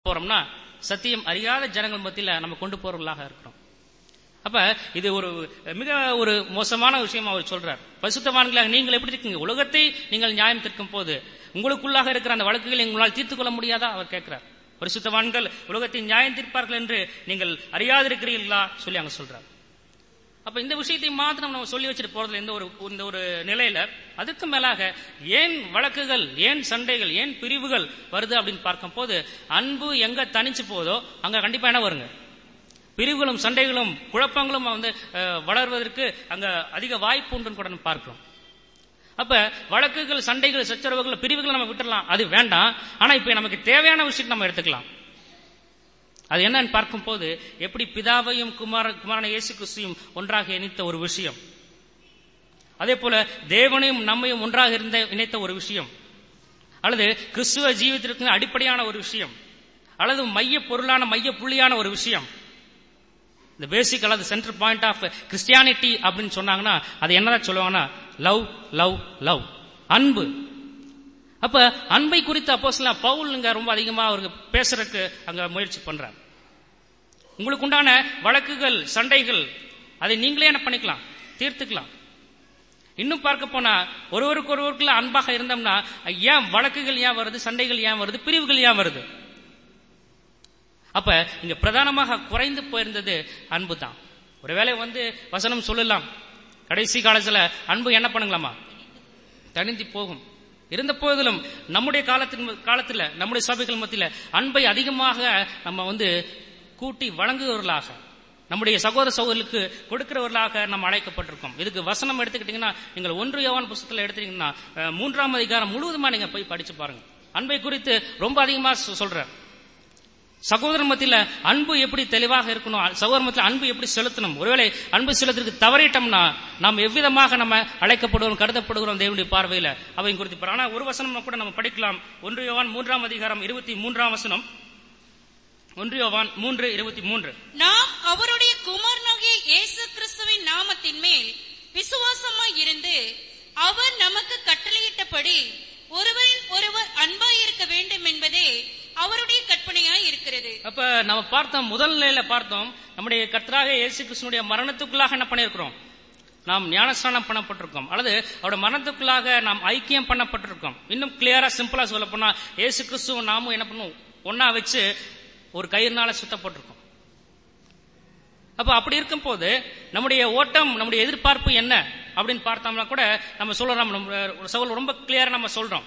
போறோம்னா சத்தியம் அறியாத ஜனங்கள் மத்தியில நம்ம கொண்டு போறவர்களாக இருக்கிறோம் அப்ப இது ஒரு மிக ஒரு மோசமான விஷயம் அவர் சொல்றார் பரிசுத்தவான்களாக நீங்கள் எப்படி இருக்கீங்க உலகத்தை நீங்கள் நியாயம் தீர்க்கும் போது உங்களுக்குள்ளாக இருக்கிற அந்த வழக்குகளை உங்களால் தீர்த்துக் கொள்ள முடியாதா அவர் கேட்கிறார் பரிசுத்தவான்கள் உலகத்தை நியாயம் தீர்ப்பார்கள் என்று நீங்கள் அறியாதிருக்கிறீர்களா சொல்லி அங்க சொல்றார் அப்ப இந்த விஷயத்தை மாத்திரம் நம்ம சொல்லி வச்சுட்டு போறதுல இந்த ஒரு இந்த ஒரு நிலையில அதுக்கு மேலாக ஏன் வழக்குகள் ஏன் சண்டைகள் ஏன் பிரிவுகள் வருது அப்படின்னு பார்க்கும் போது அன்பு எங்க தனிச்சு போதோ அங்க கண்டிப்பா என்ன வருங்க பிரிவுகளும் சண்டைகளும் குழப்பங்களும் வந்து அஹ், வளர்வதற்கு அங்க அதிக வாய்ப்பு உண்டுன்னு கூட நம்ம பார்க்கிறோம் அப்ப வழக்குகள் சண்டைகள் சச்சரவுகள் பிரிவுகள் நம்ம விட்டுறலாம் அது வேண்டாம் ஆனா இப்ப நமக்கு தேவையான விஷயத்தை நம்ம எடுத்துக்கலாம் அது என்னன்னு பார்க்கும்போது எப்படி பிதாவையும் குமார குமாரன இயேசு கிறிஸ்துவையும் ஒன்றாக இணைத்த ஒரு விஷயம் அதே போல தேவனையும் நம்மையும் ஒன்றாக இருந்த இணைத்த ஒரு விஷயம் அல்லது கிறிஸ்துவ ஜீவிதத்திற்கு அடிப்படையான ஒரு விஷயம் அல்லது மைய பொருளான மைய புள்ளியான ஒரு விஷயம் இந்த பேசிக் அல்லது சென்டர் பாயிண்ட் ஆஃப் கிறிஸ்டியானிட்டி அப்படின்னு சொன்னாங்கன்னா அது என்னதான் சொல்லுவாங்கன்னா லவ் லவ் லவ் அன்பு அப்ப அன்பை குறித்து அப்போ சில பவுல் இங்க ரொம்ப அதிகமா அவருக்கு பேசுறதுக்கு அங்க முயற்சி பண்றார் உங்களுக்கு உண்டான வழக்குகள் சண்டைகள் அதை நீங்களே என்ன பண்ணிக்கலாம் தீர்த்துக்கலாம் இன்னும் பார்க்க போனா ஒருவருக்கு ஒருவருக்குள்ள அன்பாக இருந்தோம்னா ஏன் வழக்குகள் ஏன் வருது சண்டைகள் ஏன் வருது பிரிவுகள் ஏன் வருது அப்ப இங்க பிரதானமாக குறைந்து போயிருந்தது அன்பு தான் ஒருவேளை வந்து வசனம் சொல்லலாம் கடைசி காலத்துல அன்பு என்ன பண்ணுங்களாமா தணிந்து போகும் இருந்த போதிலும் நம்முடைய காலத்தின் காலத்துல நம்முடைய சபைகள் மத்தியில அன்பை அதிகமாக நம்ம வந்து கூட்டி வழங்குவவர்களாக நம்முடைய சகோதர சகோதரர்களுக்கு கொடுக்கிறவர்களாக நம்ம அழைக்கப்பட்டிருக்கோம் இதுக்கு வசனம் எடுத்துக்கிட்டீங்கன்னா நீங்கள் ஒன்று யோவான் புஸ்தகத்தில் எடுத்துட்டீங்கன்னா அஹ், மூன்றாம் அதிகாரம் முழுவதுமா நீங்க போய் படிச்சு பாருங்க அன்பை குறித்து ரொம்ப அதிகமா சொ- சொல்றேன் சகோதரர் மத்தியில அன்பு எப்படி தெளிவாக இருக்கணும் சகோதரர் மத்தியில அன்பு எப்படி செலுத்தணும் ஒருவேளை அன்பு செலுத்துறதுக்கு தவறிட்டோம்னா நாம் எவ்விதமாக நம்ம அழைக்கப்படுகிறோம் கருதப்படுகிறோம் தேவனுடைய பார்வையில அவை குறித்து பாரு. ஆனா ஒரு வசனம் கூட நம்ம படிக்கலாம் ஒன்று யோவான் மூன்றாம் அதிகாரம் இருபத்தி மூன்றாம் வசனம் ஒன்று யோவான் மூன்று இருபத்தி மூன்று நாம் அவருடைய குமாரனாகிய இயேசு கிறிஸ்துவின் நாமத்தின் மேல் விசுவாசமாய் இருந்து அவர் நமக்கு கட்டளையிட்டபடி ஒருவரின் ஒருவர் அன்பாய் இருக்க வேண்டும் என்பதே அவருடைய கற்பனையாய் இருக்கிறது அப்ப நம்ம பார்த்தோம் முதல் நிலையில பார்த்தோம் நம்முடைய கர்த்தராக இயேசு கிறிஸ்துனுடைய மரணத்துக்குள்ளாக என்ன பண்ணியிருக்கிறோம் நாம் ஞானஸ்நானம் பண்ணப்பட்டிருக்கோம் அல்லது அவருடைய மரணத்துக்குள்ளாக நாம் ஐக்கியம் பண்ணப்பட்டிருக்கோம் இன்னும் கிளியரா சிம்பிளா சொல்ல போனா இயேசு கிறிஸ்துவும் நாமும் என்ன பண்ணுவோம் ஒன்னா வச்சு ஒரு கயிறுனால சுத்தப்பட்டிருக்கோம் அப்ப அப்படி இருக்கும் போது நம்முடைய ஓட்டம் நம்முடைய எதிர்பார்ப்பு என்ன அப்படின்னு பார்த்தோம்னா கூட நம்ம சொல்றோம் நம்ம ஒரு சவால் ரொம்ப கிளியரா நம்ம சொல்றோம்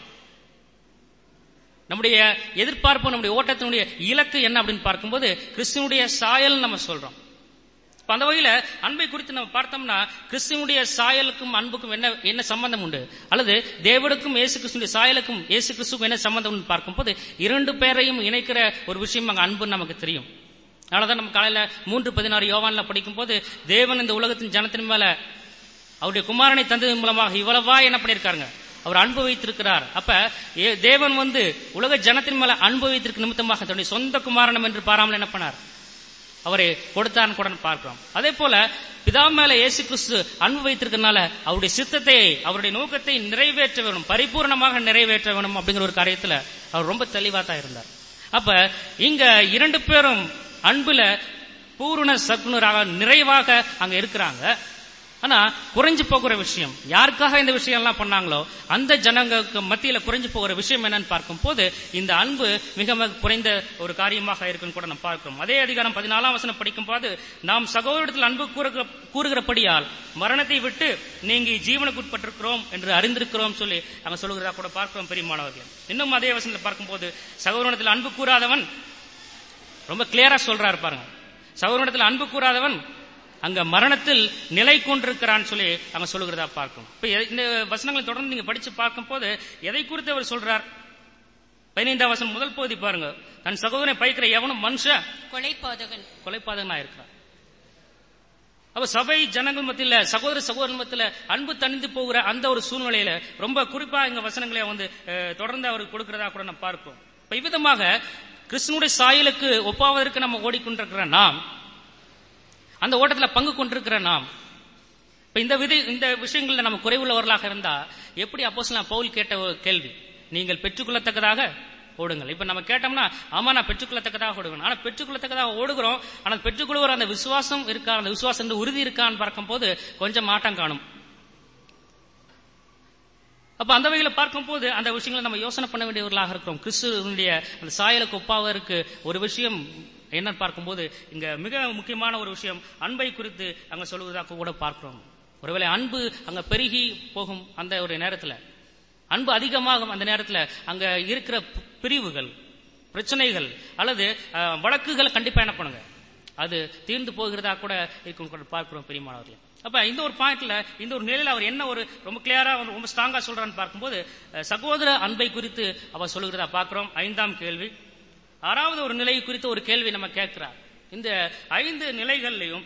நம்முடைய எதிர்பார்ப்பு நம்முடைய ஓட்டத்தினுடைய இலக்கு என்ன அப்படின்னு பார்க்கும்போது கிறிஸ்துவனுடைய சாயல் நம்ம சொல்றோம் இப்ப அந்த வகையில அன்பை குறித்து நம்ம பார்த்தோம்னா கிறிஸ்துவனுடைய சாயலுக்கும் அன்புக்கும் என்ன என்ன சம்பந்தம் உண்டு அல்லது தேவனுக்கும் இயேசு கிறிஸ்துடைய சாயலுக்கும் இயேசு கிறிஸ்துக்கும் என்ன சம்பந்தம் உண்டு பார்க்கும்போது இரண்டு பேரையும் இணைக்கிற ஒரு விஷயம் அங்க அன்புன்னு நமக்கு தெரியும் அதனாலதான் நம்ம காலையில மூன்று பதினாறு யோவான்ல படிக்கும்போது தேவன் இந்த உலகத்தின் ஜனத்தின் மேல அவருடைய குமாரனை தந்ததன் மூலமாக இவ்வளவா என்ன பண்ணிருக்காருங்க அவர் அன்பு வைத்திருக்கிறார் அப்ப ஏ- தேவன் வந்து உலக ஜனத்தின் மேல அன்பு வைத்திருக்க நிமித்தமாக தன்னுடைய சொந்த குமாரனம் என்று பாராமல் என்ன பண்ணார் அவரை கொடுத்தான்னு கூட பார்க்கிறோம் அதே போல பிதா மேல இயேசு கிறிஸ்து அன்பு வைத்திருக்கனால அவருடைய சித்தத்தை அவருடைய நோக்கத்தை நிறைவேற்ற வேணும் பரிபூர்ணமாக நிறைவேற்ற வேணும் அப்படிங்கிற ஒரு காரியத்துல அவர் ரொம்ப தெளிவா தான் இருந்தார் அப்ப இங்க இரண்டு பேரும் அன்புல பூரண சகுனராக நிறைவாக அங்க இருக்கிறாங்க ஆனா குறைஞ்சு போகிற விஷயம் யாருக்காக இந்த விஷயம் எல்லாம் பண்ணாங்களோ அந்த ஜனங்களுக்கு மத்தியில குறைஞ்சு போகிற விஷயம் என்னன்னு பார்க்கும்போது இந்த அன்பு மிக மிக குறைந்த ஒரு காரியமாக இருக்குன்னு கூட நம்ம பார்க்கிறோம் அதே அதிகாரம் பதினாலாம் வசனம் படிக்கும் போது நாம் சகோதரத்தில் அன்பு கூறுகிற கூறுகிறபடியால் மரணத்தை விட்டு நீங்கி ஜீவனுக்கு உட்பட்டிருக்கிறோம் என்று அறிந்திருக்கிறோம் சொல்லி அங்க சொல்லுகிறதா கூட பார்க்கிறோம் பெரிய மாணவர்கள் இன்னும் அதே வசனத்தில் பார்க்கும்போது சகோதரத்தில் அன்பு கூறாதவன் ரொம்ப கிளியரா சொல்றாரு பாருங்க சகோதரத்தில் அன்பு கூறாதவன் அங்க மரணத்தில் நிலை கொண்டிருக்கிறான்னு சொல்லி அங்க சொல்லுகிறதா பார்க்கும் இப்ப எ- இந்த வசனங்களை தொடர்ந்து நீங்க படிச்சு பார்க்கும் போது எதை குறித்து அவர் சொல்றார் பதினைந்தாம் வசனம் முதல் பகுதி பாருங்க தன் சகோதரனை பயிக்கிற எவனும் மனுஷன் கொலைபாதகன் கொலைபாதகனா இருக்கிறான் அப்ப சபை ஜனங்கள் மத்தியில சகோதர சகோதரன் மத்தியில அன்பு தணிந்து போகிற அந்த ஒரு சூழ்நிலையில ரொம்ப குறிப்பா இங்க வசனங்களை வந்து அஹ், தொடர்ந்து அவர் கொடுக்கிறதா கூட நம்ம பார்ப்போம் இப்ப இவ்விதமாக கிறிஸ்துனுடைய சாயலுக்கு ஒப்பாவதற்கு நம்ம ஓடிக்கொண்டிருக்கிற நாம் அந்த ஓட்டத்துல பங்கு கொண்டிருக்கிற நாம் இப்ப இந்த விதி இந்த விஷயங்கள்ல நம்ம குறைவுள்ளவர்களாக இருந்தா எப்படி அப்போஸ் பவுல் கேட்ட ஒரு கேள்வி நீங்கள் பெற்றுக்கொள்ளத்தக்கதாக ஓடுங்கள் இப்ப நம்ம கேட்டோம்னா ஆமா நான் பெற்றுக்கொள்ளத்தக்கதாக ஓடுவேன் ஆனா பெற்றுக்கொள்ளத்தக்கதாக ஓடுகிறோம் ஆனா பெற்றுக்கொள்கிற அந்த விசுவாசம் இருக்கா அந்த விசுவாசம் உறுதி இருக்கான்னு பார்க்கும்போது கொஞ்சம் மாட்டம் காணும் அப்ப அந்த வகையில பார்க்கும்போது அந்த விஷயங்களை நம்ம யோசனை பண்ண வேண்டியவர்களாக இருக்கிறோம் கிறிஸ்துவனுடைய அந்த சாயலுக்கு ஒப்பாவதற்கு ஒரு விஷயம் என்னன்னு பார்க்கும்போது இங்க மிக முக்கியமான ஒரு விஷயம் அன்பை குறித்து அங்க சொல்லுவதாக கூட பார்க்கிறோம் ஒருவேளை அன்பு அங்க பெருகி போகும் அந்த ஒரு நேரத்துல அன்பு அதிகமாகும் அந்த நேரத்துல அங்க இருக்கிற பி- பிரிவுகள் பிரச்சனைகள் அல்லது அஹ், வழக்குகளை கண்டிப்பா என்ன பண்ணுங்க அது தீர்ந்து போகிறதா கூட இருக்கும் கூட பார்க்கிறோம் பெரியமானவர்களே அப்ப இந்த ஒரு பாயிண்ட்ல இந்த ஒரு நிலையில அவர் என்ன ஒரு ரொம்ப கிளியரா ரொம்ப ஸ்ட்ராங்கா சொல்றான்னு பார்க்கும்போது அஹ், சகோதர அன்பை குறித்து அவர் சொல்லுகிறதா பார்க்கிறோம் ஐந்தாம் கேள்வி ஆறாவது ஒரு நிலை குறித்து ஒரு கேள்வி நம்ம கேட்கிறார் இந்த ஐந்து நிலைகள்லையும்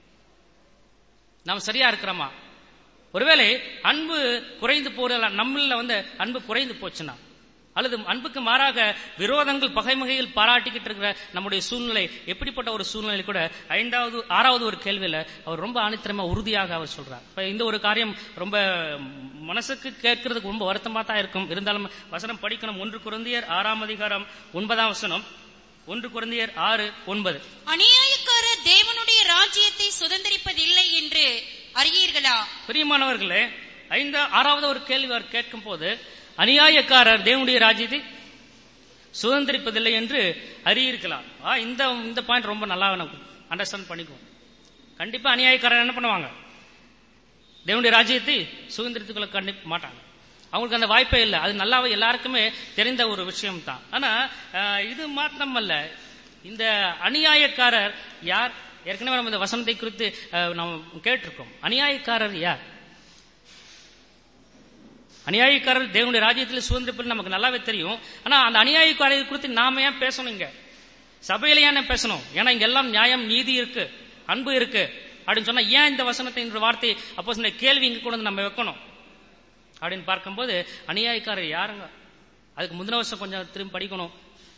நாம் சரியா இருக்கிறோமா ஒருவேளை அன்பு குறைந்து போற நம்மள வந்து அன்பு குறைந்து போச்சுன்னா அல்லது அன்புக்கு மாறாக விரோதங்கள் பகைமகையில் பாராட்டிக்கிட்டு இருக்கிற நம்முடைய சூழ்நிலை எப்படிப்பட்ட ஒரு சூழ்நிலை கூட ஐந்தாவது ஆறாவது ஒரு கேள்வியில அவர் ரொம்ப ஆணித்தரமா உறுதியாக அவர் சொல்றார் இப்ப இந்த ஒரு காரியம் ரொம்ப மனசுக்கு கேட்கறதுக்கு ரொம்ப வருத்தமா தான் இருக்கும் இருந்தாலும் வசனம் படிக்கணும் ஒன்று குருந்தியர் ஆறாம் அதிகாரம் ஒன்பதாம் வசனம் ஒன்று குருந்தியர் ஆறு ஒன்பது அநியாயக்காரர் தேவனுடைய ராஜ்யத்தை சுதந்திரிப்பதில்லை என்று அறியீர்களா பிரியமானவர்களே ஐந்து ஆறாவது ஒரு கேள்வி அவர் கேட்கும் போது அநியாயக்காரர் தேவனுடைய ராஜ்யத்தை சுதந்திரிப்பதில்லை என்று அறியிருக்கலாம் ஆ, இந்த இந்த பாயிண்ட் ரொம்ப நல்லா அண்டர்ஸ்டாண்ட் பண்ணிக்குவோம் கண்டிப்பா அநியாயக்காரர் என்ன பண்ணுவாங்க தேவனுடைய ராஜ்யத்தை சுதந்திரத்துக் கொள்ள கண்டிப்பா மாட்டாங்க அவங்களுக்கு அந்த வாய்ப்பே இல்லை அது நல்லாவே எல்லாருக்குமே தெரிந்த ஒரு விஷயம் தான் ஆனா அஹ், இது மாத்திரமல்ல இந்த அநியாயக்காரர் யார் ஏற்கனவே நம்ம இந்த வசனத்தை குறித்து அஹ், நாம் கேட்டிருக்கோம் அநியாயக்காரர் யார் அநியாயக்காரர் தேவனுடைய ராஜ்யத்தில் சுதந்திரப்பது நமக்கு நல்லாவே தெரியும் ஆனா அந்த அநியாயக்காரர் குறித்து நாம ஏன் பேசணும் இங்க சபையில ஏன் பேசணும் ஏன்னா இங்க எல்லாம் நியாயம் நீதி இருக்கு அன்பு இருக்கு அப்படின்னு சொன்னா ஏன் இந்த வசனத்தை இந்த வார்த்தை அப்போ இந்த கேள்வி இங்க கொண்டு வந்து நம்ம வைக்கணும் அப்படின்னு பார்க்கும்போது அநியாயக்காரர் யாருங்க அதுக்கு முந்தின வருஷம் கொஞ்சம் திரும்பி படிக்கணும்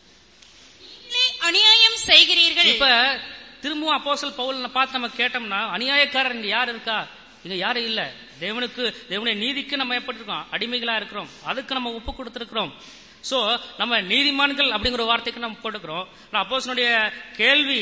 நீங்களே அநியாயம் செய்கிறீர்கள் இப்ப திரும்பவும் அப்போஸ்தலர் பவுல் பார்த்து நம்ம கேட்டோம்னா அநியாயக்காரர் இங்க யார் இருக்கா இங்க யாரும் இல்ல தேவனுக்கு தேவனுடைய நீதிக்கு நம்ம ஏற்பட்டிருக்கோம் அடிமைகளா இருக்கிறோம் அதுக்கு நம்ம ஒப்பு கொடுத்திருக்கிறோம் சோ நம்ம நீதிமான்கள் அப்படிங்கிற ஒரு வார்த்தைக்கு நம்ம போட்டுக்கிறோம் ஆனா அப்போஸ்தலனுடைய கேள்வி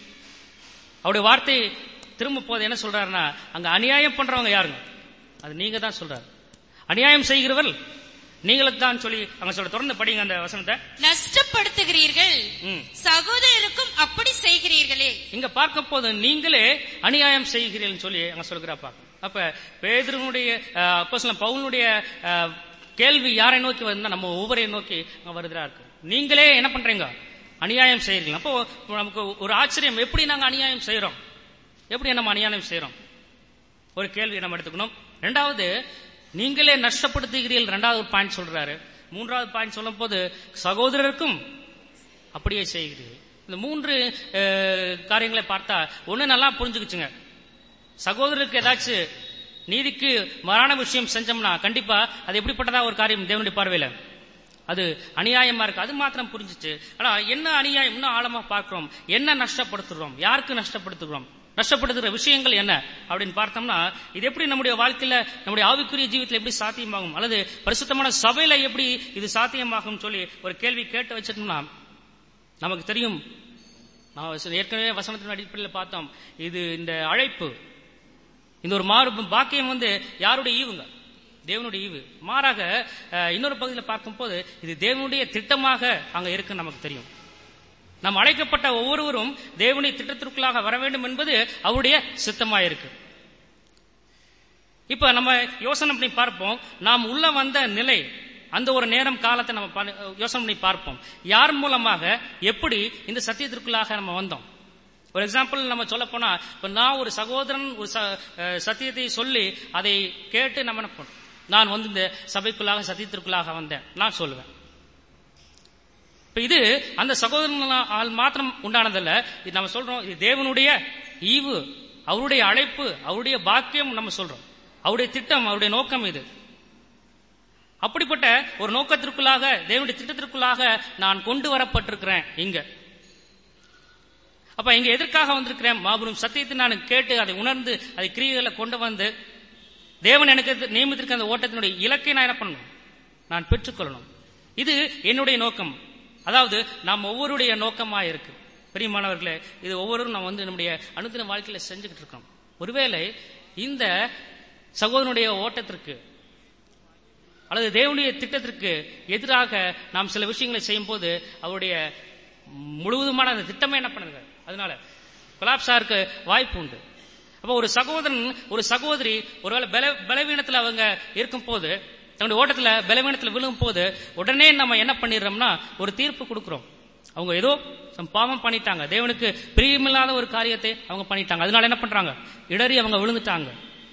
அவருடைய வார்த்தை திரும்ப போது என்ன சொல்றாருன்னா அங்க அநியாயம் பண்றவங்க யாருங்க அது நீங்க தான் சொல்றாரு அநியாயம் செய்கிறவர் நீங்களுக்கு தான் சொல்லி அங்க சொல்ற தொடர்ந்து படிங்க அந்த வசனத்தை நஷ்டப்படுத்துகிறீர்கள் ம் சகோதரருக்கும் அப்படி செய்கிறீர்களே இங்க பார்க்க போது நீங்களே அநியாயம் செய்கிறீர்கள் சொல்லி அங்க சொல்கிறாப்பா அப்ப பேதருனுடைய அப்போஸ்தலன் பவுலுடைய அஹ், கேள்வி யாரை நோக்கி வருதுன்னா நம்ம ஒவ்வொருவரை நோக்கி அங்க வருகிறா இருக்கு நீங்களே என்ன பண்றீங்க அநியாயம் செய்கிறீங்க அப்போ நமக்கு ஒரு ஆச்சரியம் எப்படி நாங்க அநியாயம் செய்யறோம் எப்படி நம்ம அநியாயம் செய்யறோம் ஒரு கேள்வி நம்ம எடுத்துக்கணும் ரெண்டாவது நீங்களே நஷ்டப்படுத்துகிறீர்கள் ரெண்டாவது ஒரு பாயிண்ட் சொல்றாரு மூன்றாவது பாயிண்ட் சொல்லும் போது சகோதரருக்கும் அப்படியே செய்கிறீர்கள் இந்த மூன்று அஹ், காரியங்களை பார்த்தா ஒண்ணு நல்லா புரிஞ்சுக்குச்சுங்க சகோதரருக்கு ஏதாச்சும் நீதிக்கு மாறான விஷயம் செஞ்சோம்னா கண்டிப்பா அது எப்படிப்பட்டதா ஒரு காரியம் தேவனுடைய பார்வையில அது அநியாயமா இருக்கு அது மாத்திரம் புரிஞ்சுச்சு ஆனா என்ன அநியாயம் இன்னும் ஆழமா பார்க்கிறோம் என்ன நஷ்டப்படுத்துறோம் யாருக்கு நஷ்டப்படுத்துகிறோம் நஷ்டப்படுத்துகிற விஷயங்கள் என்ன அப்படின்னு பார்த்தோம்னா இது எப்படி நம்முடைய வாழ்க்கையில நம்முடைய ஆவிக்குரிய ஜீவிதத்தில் எப்படி சாத்தியமாகும் அல்லது பரிசுத்தமான சபையில எப்படி இது சாத்தியமாகும் சொல்லி ஒரு கேள்வி கேட்டு வச்சிட்டோம்னா நமக்கு தெரியும் நான் வச- ஏற்கனவே வசனத்தின் அடிப்படையில் பார்த்தோம் இது இந்த அழைப்பு இந்த ஒரு மாறு பாக்கியம் வந்து யாருடைய ஈவுங்க தேவனுடைய ஈவு மாறாக அஹ், இன்னொரு பகுதியில் பார்க்கும்போது இது தேவனுடைய திட்டமாக அங்க இருக்குன்னு நமக்கு தெரியும் நாம் அழைக்கப்பட்ட ஒவ்வொருவரும் தேவனுடைய திட்டத்திற்குள்ளாக வர வேண்டும் என்பது அவருடைய சித்தமாயிருக்கு இப்ப நம்ம யோசனை பண்ணி பார்ப்போம் நாம் உள்ள வந்த நிலை அந்த ஒரு நேரம் காலத்தை நம்ம பா- யோசனை பண்ணி பார்ப்போம் யார் மூலமாக எப்படி இந்த சத்தியத்திற்குள்ளாக நம்ம வந்தோம் ஒரு எக்ஸாம்பிள் நம்ம சொல்ல போனா இப்ப நான் ஒரு சகோதரன் ஒரு ச- அஹ் சத்தியத்தை சொல்லி அதை கேட்டு நம்ம என்ன பண்ணோம் நான் வந்து இந்த சபைக்குள்ளாக சத்தியத்திற்குள்ளாக வந்தேன் நான் சொல்லுவேன் இப்ப இது அந்த சகோதரனால் மாத்திரம் உண்டானதல்ல இது நம்ம சொல்றோம் இது தேவனுடைய ஈவு அவருடைய அழைப்பு அவருடைய பாக்கியம் நம்ம சொல்றோம் அவருடைய திட்டம் அவருடைய நோக்கம் இது அப்படிப்பட்ட ஒரு நோக்கத்திற்குள்ளாக தேவனுடைய திட்டத்திற்குள்ளாக நான் கொண்டு வரப்பட்டிருக்கிறேன் இங்க அப்ப இங்க எதற்காக வந்திருக்கிறேன் மாபெரும் சத்தியத்தை நான் கேட்டு அதை உணர்ந்து அதை கிரியைகளை கொண்டு வந்து தேவன் எனக்கு நியமித்திருக்க அந்த ஓட்டத்தினுடைய இலக்கை நான் என்ன பண்ணணும் நான் பெற்றுக்கொள்ளணும் இது என்னுடைய நோக்கம் அதாவது நாம் ஒவ்வொருடைய நோக்கமா இருக்கு பிரியமானவர்களே இது ஒவ்வொருவரும் நம்ம வந்து நம்முடைய அனுதின வாழ்க்கையில செஞ்சுக்கிட்டு இருக்கோம் ஒருவேளை இந்த சகோதரனுடைய ஓட்டத்திற்கு அல்லது தேவனுடைய திட்டத்திற்கு எதிராக நாம் சில விஷயங்களை செய்யும் போது அவருடைய முழுவதுமான அந்த திட்டமே என்ன பண்ணுங்க அதனால கொலாப்ஸா இருக்க வாய்ப்பு உண்டு அப்போ ஒரு சகோதரன் ஒரு சகோதரி ஒருவேளை பல பலவீனத்துல அவங்க இருக்கும் போது தன்னுடைய ஓட்டத்துல பலவீனத்துல விழும் போது உடனே நம்ம என்ன பண்ணிடுறோம்னா ஒரு தீர்ப்பு கொடுக்கிறோம் அவங்க ஏதோ some பாவம் பண்ணிட்டாங்க தேவனுக்கு பிரியமில்லாத ஒரு காரியத்தை அவங்க பண்ணிட்டாங்க அதனால என்ன பண்றாங்க இடறி அவங்க விழுந்துட்டாங்க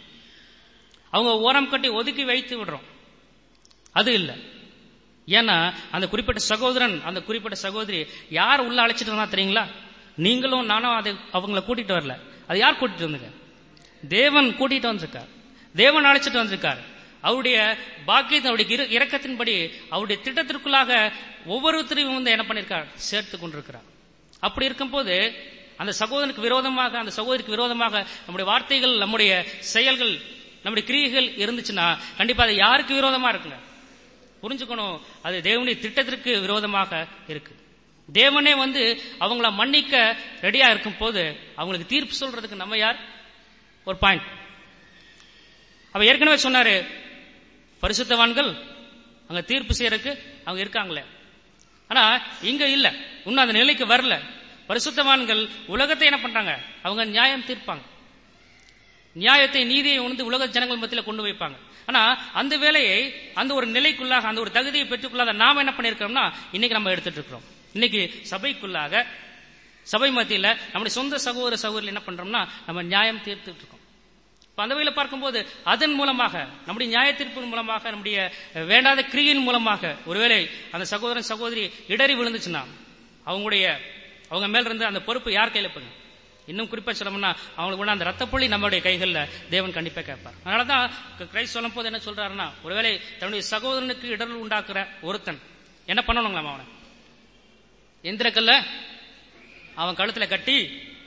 அவங்க ஓரம் கட்டி ஒதுக்கி வைத்து விடுறோம் அது இல்ல ஏன்னா அந்த குறிப்பிட்ட சகோதரன் அந்த குறிப்பிட்ட சகோதரி யார் உள்ள அழைச்சிட்டு வந்தா தெரியுங்களா நீங்களும் நானும் அதை அவங்கள கூட்டிட்டு வரல அது யார் கூட்டிட்டு வந்துங்க தேவன் கூட்டிட்டு வந்திருக்கார் தேவன் அழைச்சிட்டு வந்திருக்கார் அவருடைய பாக்கியத்தின் அவருடைய இர- இரக்கத்தின்படி அவருடைய திட்டத்திற்குள்ளாக ஒவ்வொருத்தரையும் வந்து என்ன பண்ணிருக்கார் சேர்த்து கொண்டிருக்கிறார் அப்படி இருக்கும்போது அந்த சகோதரனுக்கு விரோதமாக அந்த சகோதரிக்கு விரோதமாக நம்முடைய வார்த்தைகள் நம்முடைய செயல்கள் நம்முடைய கிரியைகள் இருந்துச்சுன்னா கண்டிப்பா அது யாருக்கு விரோதமா இருக்குங்க புரிஞ்சுக்கணும் அது தேவனுடைய திட்டத்திற்கு விரோதமாக இருக்கு தேவனே வந்து அவங்கள மன்னிக்க ரெடியா இருக்கும் போது அவங்களுக்கு தீர்ப்பு சொல்றதுக்கு நம்ம யார் ஒரு பாயிண்ட் அவ ஏற்கனவே சொன்னாரு பரிசுத்தவான்கள் அங்க தீர்ப்பு செய்யறதுக்கு அவங்க இருக்காங்களே ஆனா இங்க இல்ல இன்னும் அந்த நிலைக்கு வரல பரிசுத்தவான்கள் உலகத்தை என்ன பண்றாங்க அவங்க நியாயம் தீர்ப்பாங்க நியாயத்தை நீதியை உணர்ந்து உலக ஜனங்கள் மத்தியில கொண்டு வைப்பாங்க ஆனா அந்த வேலையை அந்த ஒரு நிலைக்குள்ளாக அந்த ஒரு தகுதியை பெற்றுக்கொள்ளாத நாம என்ன பண்ணிருக்கோம்னா இன்னைக்கு நம்ம எடுத்துட்டு இருக்கிறோம் இன்னைக்கு சபைக்குள்ளாக சபை மத்தியில நம்முடைய சொந்த சகோதர சகோதரி என்ன பண்றோம்னா நம்ம நியாயம் தீர்த்துட்டு இருக்கோம் இப்ப அந்த வகையில பார்க்கும்போது அதன் மூலமாக நம்முடைய நியாய தீர்ப்பின் மூலமாக நம்முடைய அஹ், வேண்டாத கிரியின் மூலமாக ஒருவேளை அந்த சகோதரன் சகோதரி இடறி விழுந்துச்சுன்னா அவங்களுடைய அவங்க மேல இருந்து அந்த பொறுப்பு யார் கையில போங்க இன்னும் குறிப்பா சொல்லணும்னா அவங்களுக்கு கூட அந்த ரத்தப்புள்ளி நம்மளுடைய கைகள்ல தேவன் கண்டிப்பா கேட்பார் அதனாலதான் க- கிறிஸ்து சொல்லும் போது என்ன சொல்றாருன்னா ஒருவேளை தன்னுடைய சகோதரனுக்கு இடர்வு உண்டாக்குற ஒருத்தன் என்ன பண்ணணுங்களாம் அவனை எந்திரக்கல்ல அவன் கழுத்துல கட்டி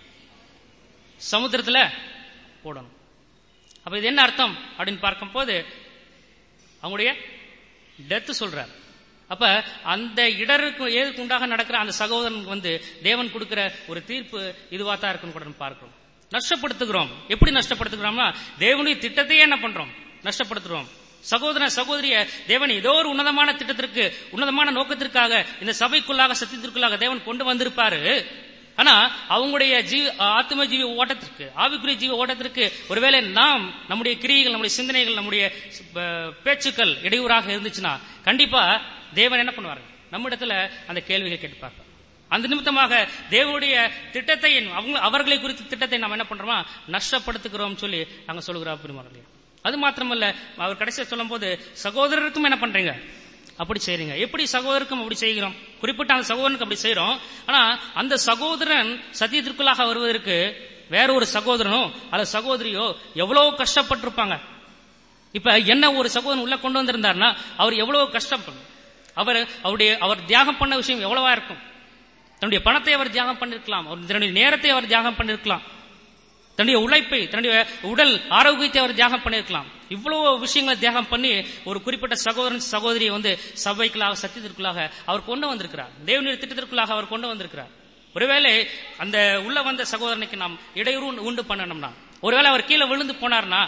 சமுத்திரத்துல போடணும் அப்ப இது என்ன அர்த்தம் அப்படின்னு பார்க்கும்போது அவங்களுடைய டெத் சொல்றார் அப்ப அந்த இடருக்கு ஏதுக்கு உண்டாக நடக்கிற அந்த சகோதரனுக்கு வந்து தேவன் கொடுக்கிற ஒரு தீர்ப்பு இதுவா தான் இருக்குன்னு கூட நம்ம பார்க்கிறோம் நஷ்டப்படுத்துகிறோம் எப்படி நஷ்டப்படுத்துகிறோம்னா தேவனுடைய திட்டத்தையே என்ன பண்றோம் நஷ்டப்படுத்துறோம் சகோதரன் சகோதரிய தேவன் ஏதோ ஒரு உன்னதமான திட்டத்திற்கு உன்னதமான நோக்கத்திற்காக இந்த சபைக்குள்ளாக சத்தியத்திற்குள்ளாக தேவன் கொண்டு வந்திருப்பாரு ஆனா அவங்களுடைய ஜீவ ஆத்ம ஜீவ ஓட்டத்திற்கு ஆவிக்குரிய ஜீவ ஓட்டத்திற்கு ஒருவேளை நாம் நம்முடைய கிரியைகள் நம்முடைய சிந்தனைகள் நம்முடைய அஹ், பேச்சுக்கள் இடையூறாக இருந்துச்சுன்னா கண்டிப்பா தேவன் என்ன பண்ணுவாரு நம்மிடத்துல அந்த கேள்விகள் கேட்பார் அந்த நிமித்தமாக தேவனுடைய திட்டத்தை அவங்க அவர்களை குறித்த திட்டத்தை நாம் என்ன பண்றோமா நஷ்டப்படுத்துகிறோம் சொல்லி அங்க சொல்லுகிறார் பெருமாள் அது மாத்திரமல்ல அவர் கடைசியா சொல்லும் போது சகோதரருக்கும் என்ன பண்றீங்க அப்படி செய்றீங்க எப்படி சகோதரருக்கும் அப்படி செய்கிறோம் குறிப்பிட்ட அந்த சகோதரனுக்கு அப்படி செய்றோம் ஆனா அந்த சகோதரன் சத்தியத்திற்குள்ளாக வருவதற்கு வேற ஒரு சகோதரனோ அல்லது சகோதரியோ எவ்வளவு கஷ்டப்பட்டிருப்பாங்க இப்ப என்ன ஒரு சகோதரன் உள்ள கொண்டு வந்திருந்தாருன்னா அவர் எவ்வளவு கஷ்டப்படும் அவர் அவருடைய அவர் தியாகம் பண்ண விஷயம் எவ்வளவா இருக்கும் தன்னுடைய பணத்தை அவர் தியாகம் பண்ணிருக்கலாம் அவர் தன்னுடைய நேரத்தை அவர் தியாகம் பண்ணிருக்கலாம் தன்னுடைய உழைப்பை தன்னுடைய உடல் ஆரோக்கியத்தை அவர் தியாகம் பண்ணிருக்கலாம் இவ்வளவு விஷயங்களை தியாகம் பண்ணி ஒரு குறிப்பிட்ட சகோதரன் சகோதரியை வந்து சபைக்குள்ளாக சத்தியத்திற்குள்ளாக அவர் கொண்டு வந்திருக்கிறார் தேவனுடைய திட்டத்திற்குள்ளாக அவர் கொண்டு வந்திருக்கிறார் ஒருவேளை அந்த உள்ள வந்த சகோதரனுக்கு நாம் இடையூறு உண்டு- உண்டு பண்ணணும்னா ஒருவேளை அவர் கீழே விழுந்து போனார்னா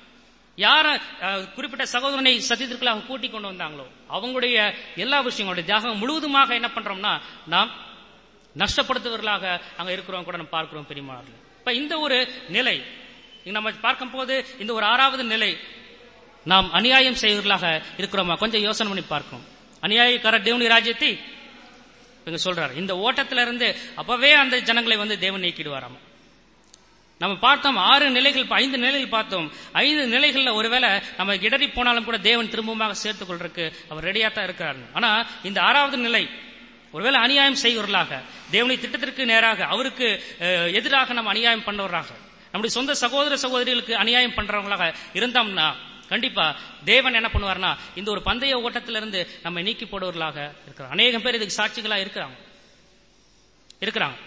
யார அஹ், குறிப்பிட்ட சகோதரனை சத்தியத்திற்குள்ளாக கூட்டி கொண்டு வந்தாங்களோ அவங்களுடைய எல்லா விஷயங்களுடைய தியாகம் முழுவதுமாக என்ன பண்றோம்னா நாம் நஷ்டப்படுத்துவர்களாக அங்க இருக்கிறோம் கூட நம்ம பார்க்கிறோம் பெரியமானவர்கள் இப்ப இந்த ஒரு நிலை இங்க நம்ம பார்க்கும் போது இந்த ஒரு ஆறாவது நிலை நாம் அநியாயம் செய்வர்களாக இருக்கிறோமா கொஞ்சம் யோசனை பண்ணி பார்க்கணும் அநியாயக்கார தேவனி ராஜ்யத்தை இங்க சொல்றாரு இந்த ஓட்டத்திலிருந்து இருந்து அப்பவே அந்த ஜனங்களை வந்து தேவன் நீக்கிடுவாராம் நம்ம பார்த்தோம் ஆறு நிலைகள் ஐந்து நிலைகள் பார்த்தோம் ஐந்து நிலைகள்ல ஒருவேளை நம்ம இடறி போனாலும் கூட தேவன் திரும்பமாக சேர்த்துக் கொள்றதுக்கு அவர் ரெடியா தான் இருக்கிறாரு ஆனா இந்த ஆறாவது நிலை ஒருவேளை அநியாயம் செய்வர்களாக தேவனுடைய திட்டத்திற்கு நேராக அவருக்கு அஹ், எதிராக நம்ம அநியாயம் பண்ணவர்களாக நம்முடைய சொந்த சகோதர சகோதரிகளுக்கு அநியாயம் பண்றவங்களாக இருந்தோம்னா கண்டிப்பா தேவன் என்ன பண்ணுவார்னா இந்த ஒரு பந்தய ஓட்டத்திலிருந்து நம்ம நீக்கி போடுவர்களாக இருக்கிறோம் அநேகம் பேர் இதுக்கு சாட்சிகளா இருக்கிறாங்க இருக்கிறாங்க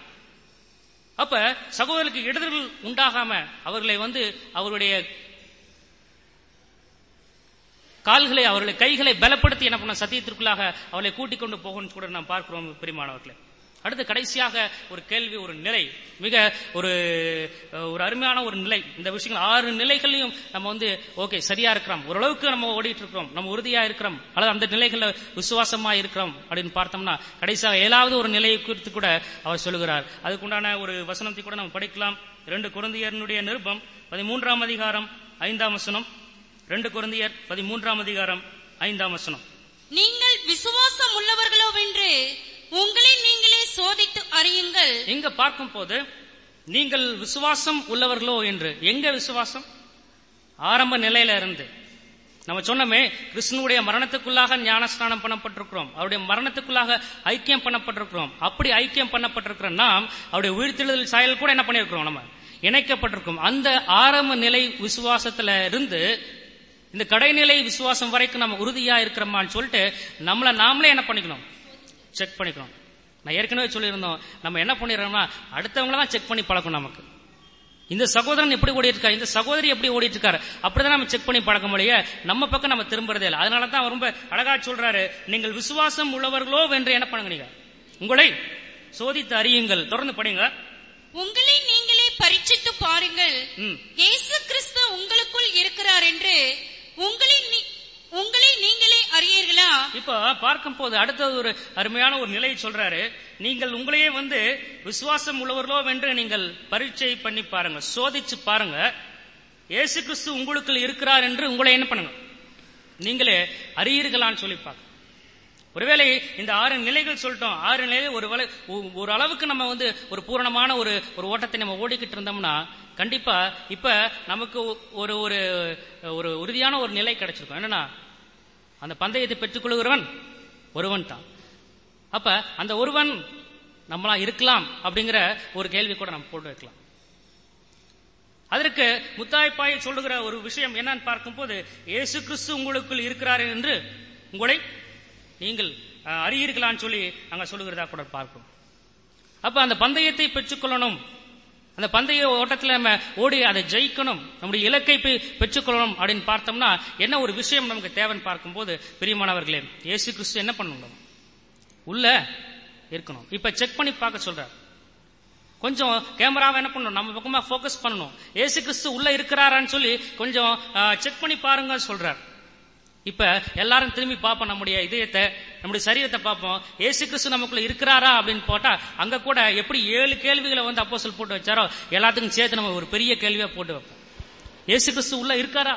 அப்ப சகோதரருக்கு இடர்கள் உண்டாகாம அவர்களை வந்து அவருடைய கால்களை அவர்களை கைகளை பலப்படுத்தி என்ன பண்ண சத்தியத்திற்குள்ளாக அவளை கூட்டிக் கொண்டு போகணும்னு கூட நாம் பார்க்கிறோம் பிரிமானவர்களே அடுத்து கடைசியாக ஒரு கேள்வி ஒரு நிலை மிக ஒரு அஹ், ஒரு அருமையான ஒரு நிலை இந்த விஷயங்கள் ஆறு நிலைகளையும் நம்ம வந்து ஓகே சரியா இருக்கிறோம் ஓரளவுக்கு நம்ம ஓடிட்டு இருக்கிறோம் நம்ம உறுதியா இருக்கிறோம் அல்லது அந்த நிலைகள்ல விசுவாசமா இருக்கிறோம் அப்படின்னு பார்த்தோம்னா கடைசியாக ஏழாவது ஒரு நிலையை குறித்து கூட அவர் சொல்லுகிறார் அதுக்குண்டான ஒரு வசனத்தை கூட நம்ம படிக்கலாம் ரெண்டு குருந்தியனுடைய நிருபம் பதிமூன்றாம் அதிகாரம் ஐந்தாம் வசனம் ரெண்டு குருந்தியர் பதிமூன்றாம் அதிகாரம் ஐந்தாம் வசனம் நீங்கள் விசுவாசம் உள்ளவர்களோவென்று உங்களை நீங்களே சோதித்து அறியுங்கள் இங்க பார்க்கும் போது நீங்கள் விசுவாசம் உள்ளவர்களோ என்று எங்க விசுவாசம் ஆரம்ப நிலையில இருந்து நம்ம சொன்னோமே கிருஷ்ணனுடைய மரணத்துக்குள்ளாக ஞானஸ்நானம் பண்ணப்பட்டிருக்கிறோம் அவருடைய மரணத்துக்குள்ளாக ஐக்கியம் பண்ணப்பட்டிருக்கிறோம் அப்படி ஐக்கியம் பண்ணப்பட்டிருக்கிற நாம் அவருடைய உயிர்த்தெழுதல் சாயல் கூட என்ன பண்ணியிருக்கிறோம் நம்ம இணைக்கப்பட்டிருக்கோம் அந்த ஆரம்ப நிலை விசுவாசத்துல இருந்து இந்த கடைநிலை விசுவாசம் வரைக்கும் நம்ம உறுதியா இருக்கிறோமான்னு சொல்லிட்டு நம்மள நாமளே என்ன பண்ணிக்கணும் செக் பண்ணிக்கணும் நான் ஏற்கனவே சொல்லியிருந்தோம் நம்ம என்ன பண்ணிடுறோம்னா அடுத்தவங்கள தான் செக் பண்ணி பழக்கம் நமக்கு இந்த சகோதரன் எப்படி ஓடிட்டு இருக்காரு இந்த சகோதரி எப்படி ஓடிட்டு இருக்காரு அப்படிதான் நம்ம செக் பண்ணி பழக்க முடிய நம்ம பக்கம் நம்ம திரும்புறதே இல்லை அதனால தான் அவர் ரொம்ப அழகா சொல்றாரு நீங்கள் விசுவாசம் உள்ளவர்களோ வென்று என்ன பண்ணுங்க நீங்க உங்களை சோதித்து அறியுங்கள் தொடர்ந்து படிங்க உங்களை நீங்களே பரீட்சித்து பாருங்கள் ம். இயேசு கிறிஸ்து உங்களுக்குள் இருக்கிறார் என்று உங்களை நீ- உங்களை நீங்களே அறியீர்களா இப்போ பார்க்கும் போது அடுத்தது ஒரு அருமையான ஒரு நிலையை சொல்றாரு நீங்கள் உங்களையே வந்து விசுவாசம் உள்ளவர்களோ வென்று நீங்கள் பரீட்சை பண்ணி பாருங்க சோதிச்சு பாருங்க இயேசு கிறிஸ்து உங்களுக்குள் இருக்கிறார் என்று உங்களை என்ன பண்ணுங்க நீங்களே அறியீர்களான்னு சொல்லி பார்க்க ஒருவேளை இந்த ஆறு நிலைகள் சொல்லிட்டோம் ஆறு நிலைகள் ஒரு வேளை ஒ- ஒரு அளவுக்கு நம்ம வந்து ஒரு பூரணமான ஒரு ஒரு ஓட்டத்தை நம்ம ஓடிக்கிட்டு இருந்தோம்னா கண்டிப்பா இப்ப நமக்கு ஒ- ஒரு ஒரு ஒரு உறுதியான ஒரு நிலை கிடைச்சிருக்கும் என்னன்னா அந்த பந்தயத்தை பெற்றுக்கொள்கிறவன் ஒருவன் தான் அப்ப அந்த ஒருவன் நம்மளா இருக்கலாம் அப்படிங்கிற ஒரு கேள்வி கூட நம்ம போட்டு வைக்கலாம் அதற்கு முத்தாய்ப்பாய் சொல்லுகிற ஒரு விஷயம் என்னன்னு பார்க்கும்போது இயேசு கிறிஸ்து உங்களுக்குள் இருக்கிறார் என்று உங்களை நீங்கள் அஹ், அறியீர்களான்னு சொல்லி அங்க சொல்லுகிறதா கூட பார்க்கிறோம் அப்ப அந்த பந்தயத்தை பெற்றுக்கொள்ளணும் அந்த பந்தய ஓட்டத்தில் நம்ம ஓடி அதை ஜெயிக்கணும் நம்முடைய இலக்கை பெ- பெற்றுக்கொள்ளணும் அப்படின்னு பார்த்தோம்னா என்ன ஒரு விஷயம் நமக்கு தேவைன்னு பார்க்கும்போது பிரியமானவர்களே இயேசு கிறிஸ்து என்ன பண்ணணும் உள்ள இருக்கணும் இப்ப செக் பண்ணி பார்க்க சொல்றார் கொஞ்சம் கேமராவை என்ன பண்ணணும் நம்ம பக்கமா ஃபோக்கஸ் பண்ணணும் ஏசு கிறிஸ்து உள்ள இருக்கிறாரான்னு சொல்லி கொஞ்சம் செக் பண்ணி பாருங்க சொல்றார் இப்ப எல்லாரும் திரும்பி பார்ப்போம் நம்முடைய இதயத்தை நம்முடைய சரீரத்தை பார்ப்போம் ஏசு கிறிஸ்து நமக்குள்ள இருக்கிறாரா அப்படின்னு போட்டா அங்க கூட எப்படி ஏழு கேள்விகளை வந்து அப்போஸ்தலர் போட்டு வச்சாரோ எல்லாத்துக்கும் சேர்த்து நம்ம ஒரு பெரிய கேள்வியா போட்டு வைப்போம் ஏசு கிறிஸ்து உள்ள இருக்காரா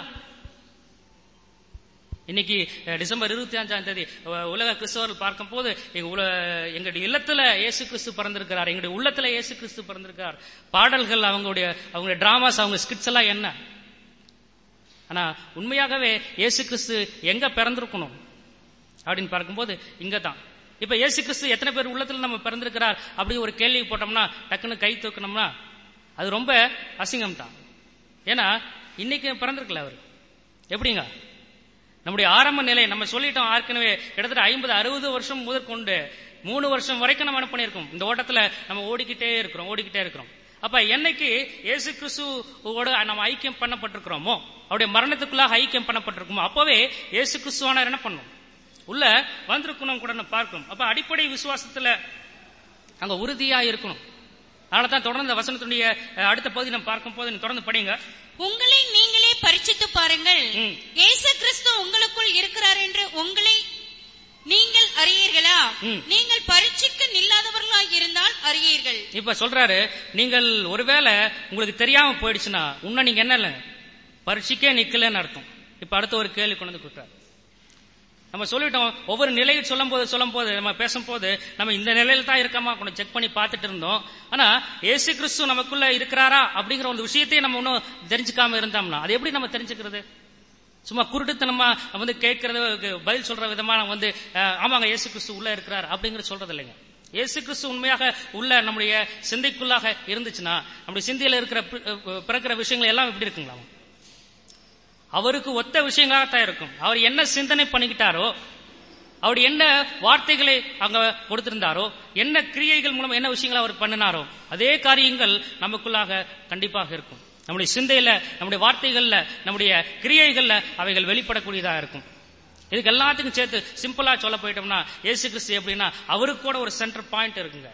இன்னைக்கு அஹ், டிசம்பர் இருபத்தி அஞ்சாம் தேதி அஹ், உலக கிறிஸ்தவர்கள் பார்க்கும் போது எங்க உல- எங்களுடைய இல்லத்துல இயேசு கிறிஸ்து பிறந்திருக்கிறார் எங்களுடைய உள்ளத்துல இயேசு கிறிஸ்து பிறந்திருக்கார் பாடல்கள் அவங்களுடைய அவங்களுடைய டிராமாஸ் அவங்க ஸ்கிட்ஸ் எல்லாம் என்ன ஆனா உண்மையாகவே இயேசு கிறிஸ்து எங்க பிறந்திருக்கணும் அப்படின்னு பார்க்கும்போது இங்க தான் இப்ப இயேசு கிறிஸ்து எத்தனை பேர் உள்ளத்துல நம்ம பிறந்திருக்கிறார் அப்படி ஒரு கேள்வி போட்டோம்னா டக்குன்னு கை தூக்கணும்னா அது ரொம்ப அசிங்கம் தான் ஏன்னா இன்னைக்கு பிறந்திருக்கல அவர் எப்படிங்க நம்முடைய ஆரம்ப நிலை நம்ம சொல்லிட்டோம் ஏற்கனவே கிட்டத்தட்ட ஐம்பது அறுபது வருஷம் முதற்கொண்டு மூணு வருஷம் வரைக்கும் நம்ம என்ன பண்ணியிருக்கோம் இந்த ஓட்டத்துல நம்ம ஓடிக்கிட்டே இருக்கிறோம் ஓடிக்கிட்டே இருக்கிறோம் அப்ப என்னைக்கு இயேசு கிறிஸ்துவோட நம்ம ஐக்கியம் பண்ணப்பட்டிருக்கிறோமோ அவருடைய மரணத்துக்குள்ளாக ஐக்கியம் பண்ணப்பட்டிருக்கோமோ அப்பவே இயேசு கிறிஸ்துவானார் என்ன பண்ணும் உள்ள வந்திருக்கணும் கூட நம்ம பார்க்கணும் அப்ப அடிப்படை விசுவாசத்துல அங்க உறுதியா இருக்கணும் அதனால தான் தொடர்ந்து இந்த வசனத்துடைய அஹ், அடுத்த பகுதி நம்ம பார்க்கும் போது நீங்க தொடர்ந்து படிங்க உங்களை நீங்களே பரீட்சித்து பாருங்கள் ம். இயேசு கிறிஸ்து உங்களுக்குள் இருக்கிறார் என்று உங்களை நீங்கள் அறியீர்களா ம். நீங்கள் பரீட்சிக்க நில்லாதவர்களாய் இருந்தால் அறியீர்கள் இப்ப சொல்றாரு நீங்கள் ஒருவேளை உங்களுக்கு தெரியாம போயிடுச்சுன்னா உன்ன நீங்க என்ன இல்ல பரீட்சைக்கே நிக்கலன்னு அர்த்தம் இப்ப அடுத்த ஒரு கேள்வி கொண்டு வந்து கொடுத்தாரு நம்ம சொல்லிட்டோம் ஒவ்வொரு நிலையில் சொல்லும் போது சொல்லும் போது நம்ம பேசும்போது நம்ம இந்த நிலையில தான் இருக்கமா கொஞ்சம் செக் பண்ணி பார்த்துட்டு இருந்தோம் ஆனா ஏசு கிறிஸ்து நமக்குள்ள இருக்கிறாரா அப்படிங்கிற ஒரு விஷயத்தையே நம்ம இன்னும் தெரிஞ்சுக்காம இருந்தோம்னா அது எப்படி நம்ம தெரிஞ்சுக்கிறது சும்மா குருட்டுத்தனமா வந்து கேட்கறது பதில் சொல்ற விதமா நம்ம வந்து அஹ், ஆமாங்க இயேசு கிறிஸ்து உள்ள இருக்கிறார் அப்படிங்கிற சொல்றது இல்லைங்க இயேசு கிறிஸ்து உண்மையாக உள்ள நம்முடைய சிந்தைக்குள்ளாக இருந்துச்சுன்னா நம்முடைய சிந்தையில இருக்கிற பி- அஹ், பிறக்கிற விஷயங்கள் எல்லாம் எப்படி இருக்குங்களா அவருக்கு ஒத்த விஷயங்களாகத்தான் இருக்கும் அவர் என்ன சிந்தனை பண்ணிக்கிட்டாரோ அவர் என்ன வார்த்தைகளை அங்க கொடுத்திருந்தாரோ என்ன கிரியைகள் மூலம் என்ன விஷயங்களை அவர் பண்ணினாரோ அதே காரியங்கள் நமக்குள்ளாக கண்டிப்பாக இருக்கும் நம்முடைய சிந்தையில நம்முடைய வார்த்தைகள்ல நம்முடைய கிரியைகள்ல அவைகள் வெளிப்படக்கூடியதா இருக்கும் இதுக்கு எல்லாத்துக்கும் சேர்த்து சிம்பிளா சொல்ல போயிட்டோம்னா இயேசு கிறிஸ்து எப்படின்னா அவருக்கு கூட ஒரு சென்டர் பாயிண்ட் இருக்குங்க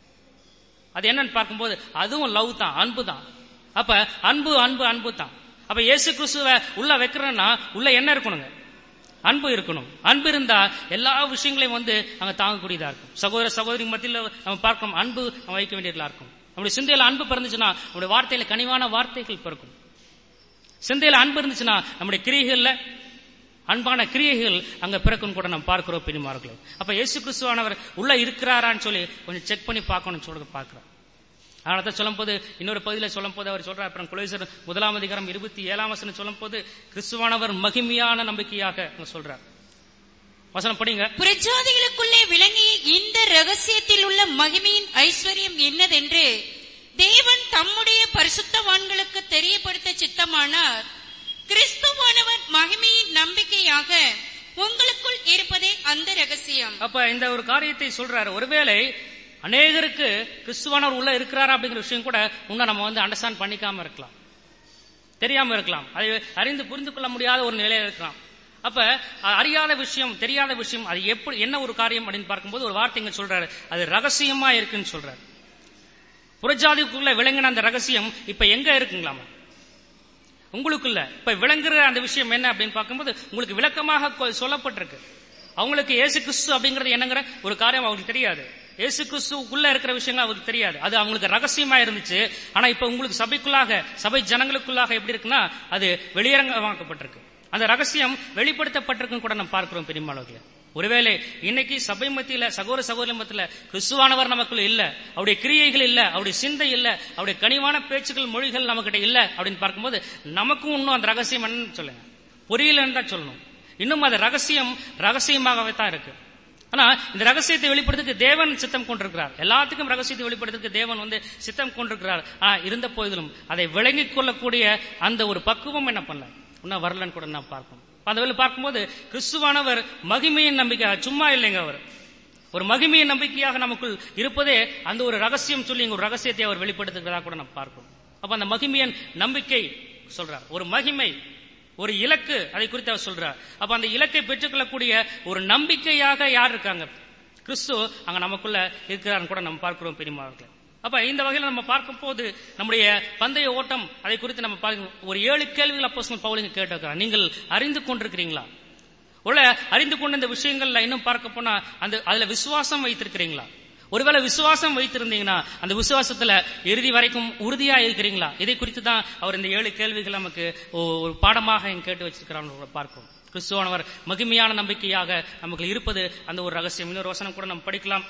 அது என்னன்னு பார்க்கும்போது அதுவும் லவ் தான் அன்பு தான் அப்ப அன்பு அன்பு அன்பு தான் அப்ப இயேசு கிறிஸ்துவ உள்ள வைக்கிறோம்னா உள்ள என்ன இருக்கணுங்க அன்பு இருக்கணும் அன்பு இருந்தா எல்லா விஷயங்களையும் வந்து அங்க தாங்கக்கூடியதா இருக்கும் சகோதர சகோதரி மத்தியில் நம்ம பார்க்கணும் அன்பு நம்ம வைக்க வேண்டியதா இருக்கும் நம்முடைய சிந்தையில அன்பு பிறந்துச்சுன்னா நம்முடைய வார்த்தையில கனிவான வார்த்தைகள் பிறக்கும் சிந்தையில அன்பு இருந்துச்சுன்னா நம்முடைய கிரியைகள்ல அன்பான கிரியைகள் அங்க பிறக்கும் கூட நம்ம பார்க்கிறோம் பெரியமார்களே அப்ப இயேசு கிறிஸ்துவானவர் உள்ள இருக்கிறாரான்னு சொல்லி கொஞ்சம் செக் பண்ணி பார்க்கணும்னு சொல்றது பார்க்கிறோம் அதனால தான் சொல்லும் போது இன்னொரு பகுதியில் சொல்லும் போது அவர் சொல்றார் அப்புறம் குலேசர் முதலாம் அதிகாரம் இருபத்தி ஏழாம் வசனம் சொல்லும் போது கிறிஸ்துவானவர் மகிமையான நம்பிக்கையாக அங்க சொல்றார் வசனம் படிங்க புறஜாதிகளுக்குள்ளே விளங்கிய இந்த ரகசியத்தில் உள்ள மகிமையின் ஐஸ்வர்யம் என்னதென்று தேவன் தம்முடைய பரிசுத்தவான்களுக்கு தெரியப்படுத்த சித்தமானார் கிறிஸ்துவானவர் மகிமையின் நம்பிக்கையாக உங்களுக்குள் இருப்பதே அந்த ரகசியம் அப்ப இந்த ஒரு காரியத்தை சொல்றாரு ஒருவேளை அநேகருக்கு கிறிஸ்துவானவர் உள்ள இருக்கிறாரா அப்படிங்கிற விஷயம் கூட இன்னும் நம்ம வந்து அண்டர்ஸ்டாண்ட் பண்ணிக்காம இருக்கலாம் தெரியாம இருக்கலாம் அதை அறிந்து புரிந்து கொள்ள முடியாத ஒரு நிலையில இருக்கலாம் அப்ப அ- அறியாத விஷயம் தெரியாத விஷயம் அது எப்படி என்ன ஒரு காரியம் அப்படின்னு பார்க்கும்போது ஒரு வார்த்தை இங்க சொல்றாரு அது ரகசியமா இருக்குன்னு சொல்றாரு புறஜாதிக்குள்ள விளங்கின அந்த ரகசியம் இப்ப எங்க இருக்குங்களாமா உங்களுக்குள்ள இப்ப விளங்குற அந்த விஷயம் என்ன அப்படின்னு பார்க்கும்போது உங்களுக்கு விளக்கமாக கொ- சொல்லப்பட்டிருக்கு அவங்களுக்கு இயேசு கிறிஸ்து அப்படிங்கறது என்னங்கிற ஒரு காரியம் அவங்களுக்கு தெரியாது இயேசு கிறிஸ்துக்குள்ள இருக்கிற விஷயங்கள் அவங்களுக்கு தெரியாது அது அவங்களுக்கு ரகசியமா இருந்துச்சு ஆனா இப்ப உங்களுக்கு சபைக்குள்ளாக சபை ஜனங்களுக்குள்ளாக எப்படி இருக்குன்னா அது வெளியரங்கமாக்கப்பட்டிருக்கு அந்த ரகசியம் வெளிப்படுத்தப்பட்டிருக்குன்னு கூட நம்ம பார்க்கிறோம் பெரியமாளர்களே ஒருவேளை இன்னைக்கு சபை மத்தியில சகோதர சகோதரி மத்தியில கிறிஸ்துவானவர் நமக்குள்ள இல்ல அவருடைய கிரியைகள் இல்ல அவருடைய சிந்தை இல்ல அவருடைய கனிவான பேச்சுக்கள் மொழிகள் நம்மகிட்ட இல்ல அப்படின்னு பார்க்கும்போது நமக்கும் இன்னும் அந்த ரகசியம் என்னன்னு சொல்லுங்க புரியலன்னு தான் சொல்லணும் இன்னும் அது ரகசியம் ரகசியமாகவே தான் இருக்கு ஆனா இந்த ரகசியத்தை வெளிப்படுத்துக்கு தேவன் சித்தம் கொண்டிருக்கிறார் எல்லாத்துக்கும் ரகசியத்தை வெளிப்படுத்துக்கு தேவன் வந்து சித்தம் கொண்டிருக்கிறார் ஆனா இருந்த போதிலும் அதை விளங்கிக் கொள்ளக்கூடிய அந்த ஒரு பக்குவம் என்ன பண்ணல இன்னும் வரலன்னு கூட நான் பார்க்கணும் அந்த வேலை பார்க்கும்போது கிறிஸ்துவானவர் மகிமையின் நம்பிக்கை சும்மா இல்லைங்க அவர் ஒரு மகிமையின் நம்பிக்கையாக நமக்குள் இருப்பதே அந்த ஒரு ரகசியம் சொல்லி இங்க ஒரு ரகசியத்தை அவர் வெளிப்படுத்துகிறதா கூட நம்ம பார்க்கணும் அப்ப அந்த மகிமையின் நம்பிக்கை சொல்றார் ஒரு மகிமை ஒரு இலக்கு அதை குறித்து அவர் சொல்றார் அப்ப அந்த இலக்கை பெற்றுக்கொள்ளக்கூடிய ஒரு நம்பிக்கையாக யார் இருக்காங்க கிறிஸ்து அங்க நமக்குள்ள இருக்கிறான்னு கூட நம்ம பார்க்கிறோம் பெரியமாவர்களே அப்ப இந்த வகையில நம்ம பார்க்கும் போது நம்முடைய பந்தய ஓட்டம் அதை குறித்து நம்ம பார்க்க ஒரு ஏழு கேள்விகள் அப்போ பவுலிங்க கேட்டிருக்கிறார் நீங்கள் அறிந்து கொண்டிருக்கிறீங்களா உள்ள அறிந்து கொண்ட இந்த விஷயங்கள்ல இன்னும் பார்க்க போனா அந்த அதுல விசுவாசம் வைத்திருக்கிறீங்களா ஒருவேளை விசுவாசம் வைத்திருந்தீங்கன்னா அந்த விசுவாசத்துல இறுதி வரைக்கும் உறுதியா இருக்கிறீங்களா இதை குறித்து தான் அவர் இந்த ஏழு கேள்விகள் நமக்கு ஒ- ஒரு பாடமாக இங்க கேட்டு வச்சிருக்கிறார் பார்க்கும் கிறிஸ்துவானவர் மகிமையான நம்பிக்கையாக நமக்கு இருப்பது அந்த ஒரு ரகசியம் இன்னொரு வசனம் கூட நம்ம படிக்கலாம்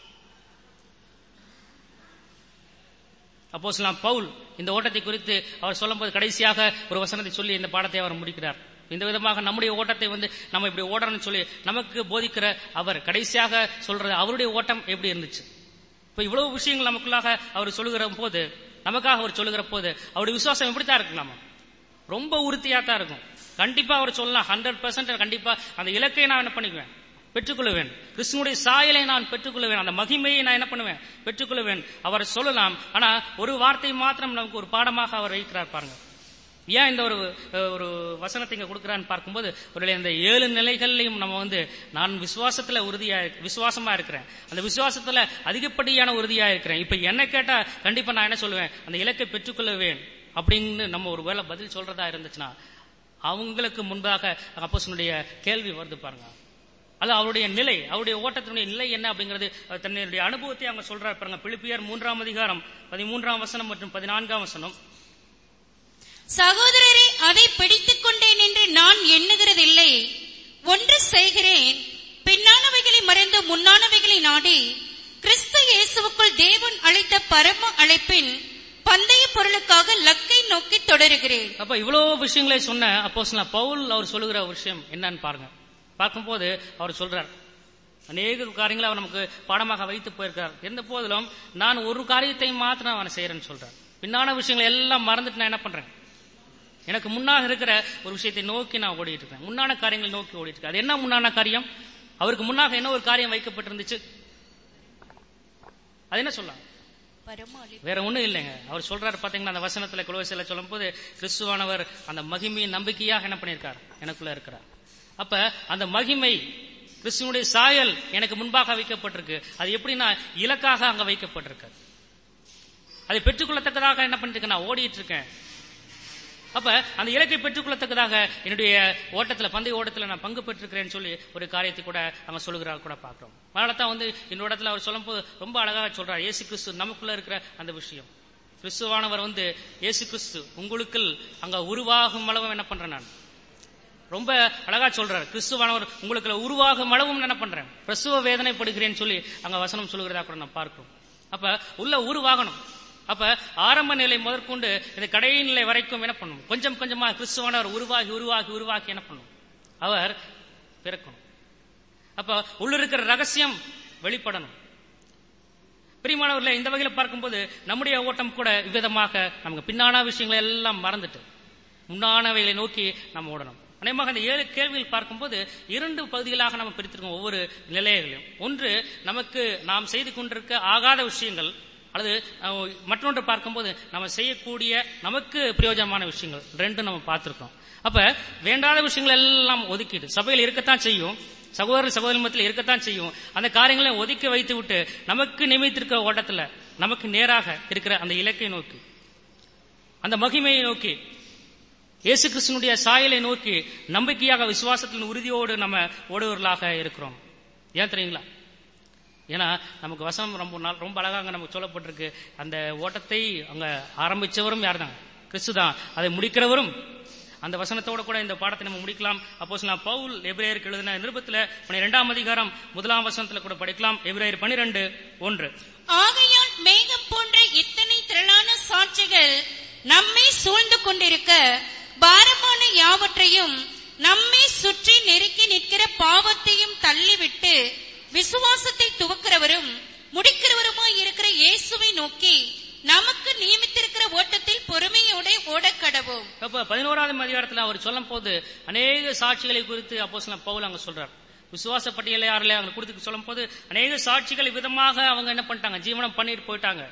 அப்போஸ்தலன் பவுல் இந்த ஓட்டத்தை குறித்து அவர் சொல்லும்போது கடைசியாக ஒரு வசனத்தை சொல்லி இந்த பாடத்தை அவர் முடிக்கிறார் இந்த விதமாக நம்முடைய ஓட்டத்தை வந்து நம்ம இப்படி ஓடணும்னு சொல்லி நமக்கு போதிக்கிற அவர் கடைசியாக சொல்றது அவருடைய ஓட்டம் எப்படி இருந்துச்சு இப்ப இவ்வளவு விஷயங்கள் நமக்குள்ளாக அவர் சொல்லுகிற போது நமக்காக அவர் சொல்லுகிற போது அவருடைய விசுவாசம் எப்படித்தான் இருக்கலாமா ரொம்ப உறுதியா தான் இருக்கும் கண்டிப்பா அவர் சொல்லலாம் ஹண்ட்ரட் பர்சன்ட் கண்டிப்பா அந்த இலக்கை நான் என்ன பண்ணிக்குவேன் பெற்றுக்கொள்வேன் கிறிஸ்துவனுடைய சாயலை நான் பெற்றுக்கொள்வேன் அந்த மகிமையை நான் என்ன பண்ணுவேன் பெற்றுக்கொள்வேன் அவர் சொல்லலாம் ஆனா ஒரு வார்த்தை மாத்திரம் நமக்கு ஒரு பாடமாக அவர் வைக்கிறார் பாருங்க ஏன் இந்த ஒரு அஹ், ஒரு வசனத்தை இங்க கொடுக்கிறான்னு பார்க்கும்போது ஒரு இந்த ஏழு நிலைகள்லையும் நம்ம வந்து நான் விசுவாசத்துல உறுதியா இருக்க- விசுவாசமா இருக்கிறேன் அந்த விசுவாசத்துல அதிகப்படியான உறுதியா இருக்கிறேன் இப்ப என்ன கேட்டா கண்டிப்பா நான் என்ன சொல்லுவேன் அந்த இலக்கை பெற்றுக்கொள்ளுவேன் அப்படின்னு நம்ம ஒரு வேளை பதில் சொல்றதா இருந்துச்சுன்னா அவங்களுக்கு முன்பாக அப்போசனுடைய கேள்வி வருது பாருங்க அது அவருடைய நிலை அவருடைய ஓட்டத்தினுடைய நிலை என்ன அப்படிங்கிறது அவர் தன்னுடைய அனுபவத்தை அவங்க சொல்றாரு பாருங்க பிலிப்பியர் மூன்றாம் அதிகாரம் பதிமூன்றாம் வசனம் மற்றும் பதினான்காம் வசனம் சகோதரரே அதை பிடித்துக் கொண்டேன் என்று நான் எண்ணுகிறதில்லை ஒன்று செய்கிறேன் பின்னானவைகளை மறைந்து முன்னானவைகளை நாடி கிறிஸ்து இயேசுவுக்குள் தேவன் அழைத்த பரம அழைப்பின் பந்தய பொருளுக்காக லக்கை நோக்கி தொடருகிறேன் அப்ப இவ்வளவு விஷயங்களை சொன்ன அப்போ பவுல் அவர் சொல்லுகிற ஒரு விஷயம் என்னன்னு பாருங்க பார்க்கும்போது அவர் சொல்றார் அநேக காரியங்களை அவர் நமக்கு பாடமாக வைத்து போயிருக்கார் இருந்த போதிலும் நான் ஒரு காரியத்தை மாத்திரம் அவனை செய்யறேன்னு சொல்றார் பின்னான விஷயங்களை எல்லாம் மறந்துட்டு நான் என்ன பண்றேன் எனக்கு முன்னாக இருக்கிற ஒரு விஷயத்தை நோக்கி நான் ஓடிட்டு இருக்கேன் முன்னான காரியங்களை நோக்கி ஓடிட்டு இருக்கேன் அது என்ன முன்னான காரியம் அவருக்கு முன்னாக என்ன ஒரு காரியம் வைக்கப்பட்டிருந்துச்சு அது என்ன சொல்லலாம் பரமாளி வேற ஒண்ணும் இல்லைங்க அவர் சொல்றாரு பாத்தீங்கன்னா அந்த வசனத்துல குலவசில சொல்லும்போது கிறிஸ்துவானவர் அந்த மகிமையின் நம்பிக்கையாக என்ன பண்ணியிருக்கார் எனக்குள்ள இருக்கிறார் அப்ப அந்த மகிமை கிறிஸ்துவனுடைய சாயல் எனக்கு முன்பாக வைக்கப்பட்டிருக்கு அது எப்படின்னா இலக்காக அங்க வைக்கப்பட்டிருக்கு அதை பெற்றுக்கொள்ளத்தக்கதாக என்ன பண்ணிட்டு இருக்கேன் நான் ஓடிட்டு இருக்கேன் அப்ப அந்த இலக்கை பெற்றுக்கொள்ளத்தக்கதாக என்னுடைய ஓட்டத்துல பந்தய ஓட்டத்துல நான் பங்கு பெற்றிருக்கிறேன்னு சொல்லி ஒரு காரியத்தை கூட அவங்க சொல்லுகிறார் கூட பாக்குறோம் அதனால தான் வந்து இந்த இடத்துல அவர் சொல்லும்போது ரொம்ப அழகாக சொல்றார் இயேசு கிறிஸ்து நமக்குள்ள இருக்கிற அந்த விஷயம் கிறிஸ்துவானவர் வந்து இயேசு கிறிஸ்து உங்களுக்குள் அங்க உருவாகும் அளவும் என்ன பண்றேன் நான் ரொம்ப அழகா சொல்றாரு கிறிஸ்துவானவர் உங்களுக்கு உருவாகும் அளவும் என்ன பண்றேன் பிரசுவ வேதனைப்படுகிறேன்னு சொல்லி அங்க வசனம் சொல்லுகிறதா கூட நான் பார்க்கிறோம் அப்ப உள்ள உருவாகணும் அப்ப ஆரம்ப நிலை முதற்கொண்டு இந்த கடைசி நிலை வரைக்கும் என்ன பண்ணும் கொஞ்சம் கொஞ்சமா கிறிஸ்துவானவர் உருவாகி உருவாகி உருவாக்கி என்ன பண்ணும் அவர் பிறக்கணும் அப்ப உள்ள இருக்கிற ரகசியம் வெளிப்படணும் பிரியமானவர்களே இந்த வகையில பார்க்கும்போது நம்முடைய ஓட்டம் கூட விதமாக நமக்கு பின்னான விஷயங்களை எல்லாம் மறந்துட்டு முன்னானவைகளை நோக்கி நம்ம ஓடணும் அநேகமாக அந்த ஏழு கேள்விகள் பார்க்கும்போது இரண்டு பகுதிகளாக நம்ம பிரித்திருக்கோம் ஒவ்வொரு நிலையங்களையும் ஒன்று நமக்கு நாம் செய்து கொண்டிருக்க ஆகாத விஷயங்கள் அல்லது அஹ், மற்றொன்று பார்க்கும்போது நம்ம செய்யக்கூடிய நமக்கு பிரயோஜனமான விஷயங்கள் ரெண்டும் நம்ம பார்த்திருக்கோம் அப்ப வேண்டாத விஷயங்கள் எல்லாம் ஒதுக்கிட்டு சபையில் இருக்கத்தான் செய்யும் சகோதரர் சகோதரி மத்தியில் இருக்கத்தான் செய்யும் அந்த காரியங்களை ஒதுக்கி வைத்து விட்டு நமக்கு நியமித்திருக்கிற ஓட்டத்துல நமக்கு நேராக இருக்கிற அந்த இலக்கை நோக்கி அந்த மகிமையை நோக்கி இயேசு கிறிஸ்துனுடைய சாயலை நோக்கி நம்பிக்கையாக விசுவாசத்தின் உறுதியோடு நம்ம ஓடுவர்களாக இருக்கிறோம் ஏன் தெரியுங்களா ஏன்னா நமக்கு வசனம் ரொம்ப நாள் ரொம்ப அழகாக நமக்கு சொல்லப்பட்டிருக்கு அந்த ஓட்டத்தை அங்க ஆரம்பிச்சவரும் யார் தான் கிறிஸ்து தான் அதை முடிக்கிறவரும் அந்த வசனத்தோட கூட இந்த பாடத்தை நம்ம முடிக்கலாம் அப்போ நான் பவுல் எபிரேயருக்கு எழுதின நிருபத்துல பன்னிரெண்டாம் அதிகாரம் முதலாம் வசனத்துல கூட படிக்கலாம் எபிரேயர் பனிரெண்டு ஒன்று ஆகையால் மேகம் போன்ற இத்தனை திரளான சாட்சிகள் நம்மை சூழ்ந்து கொண்டிருக்க பாரமான யாவற்றையும் நம்மை சுற்றி நெருக்கி நிற்கிற பாவத்தையும் தள்ளிவிட்டு விசுவாசத்தை துவக்கிறவரும் முடிக்கிறவருமாய் இருக்கிற இயேசுவை நோக்கி நமக்கு நியமித்திருக்கிற ஓட்டத்தில் பொறுமையோட ஓடக்கடவோம் அப்ப பதினோராவது அதிகாரத்துல அவர் சொல்லும் போது அநேக சாட்சிகளை குறித்து அப்போ பவுல் அங்க சொல்றார் விசுவாச பட்டியலை யாரில் அவங்க கொடுத்து சொல்லும் போது அநேக சாட்சிகள் விதமாக அவங்க என்ன பண்ணிட்டாங்க ஜீவனம் பண்ணிட்டு போயிட்டாங்க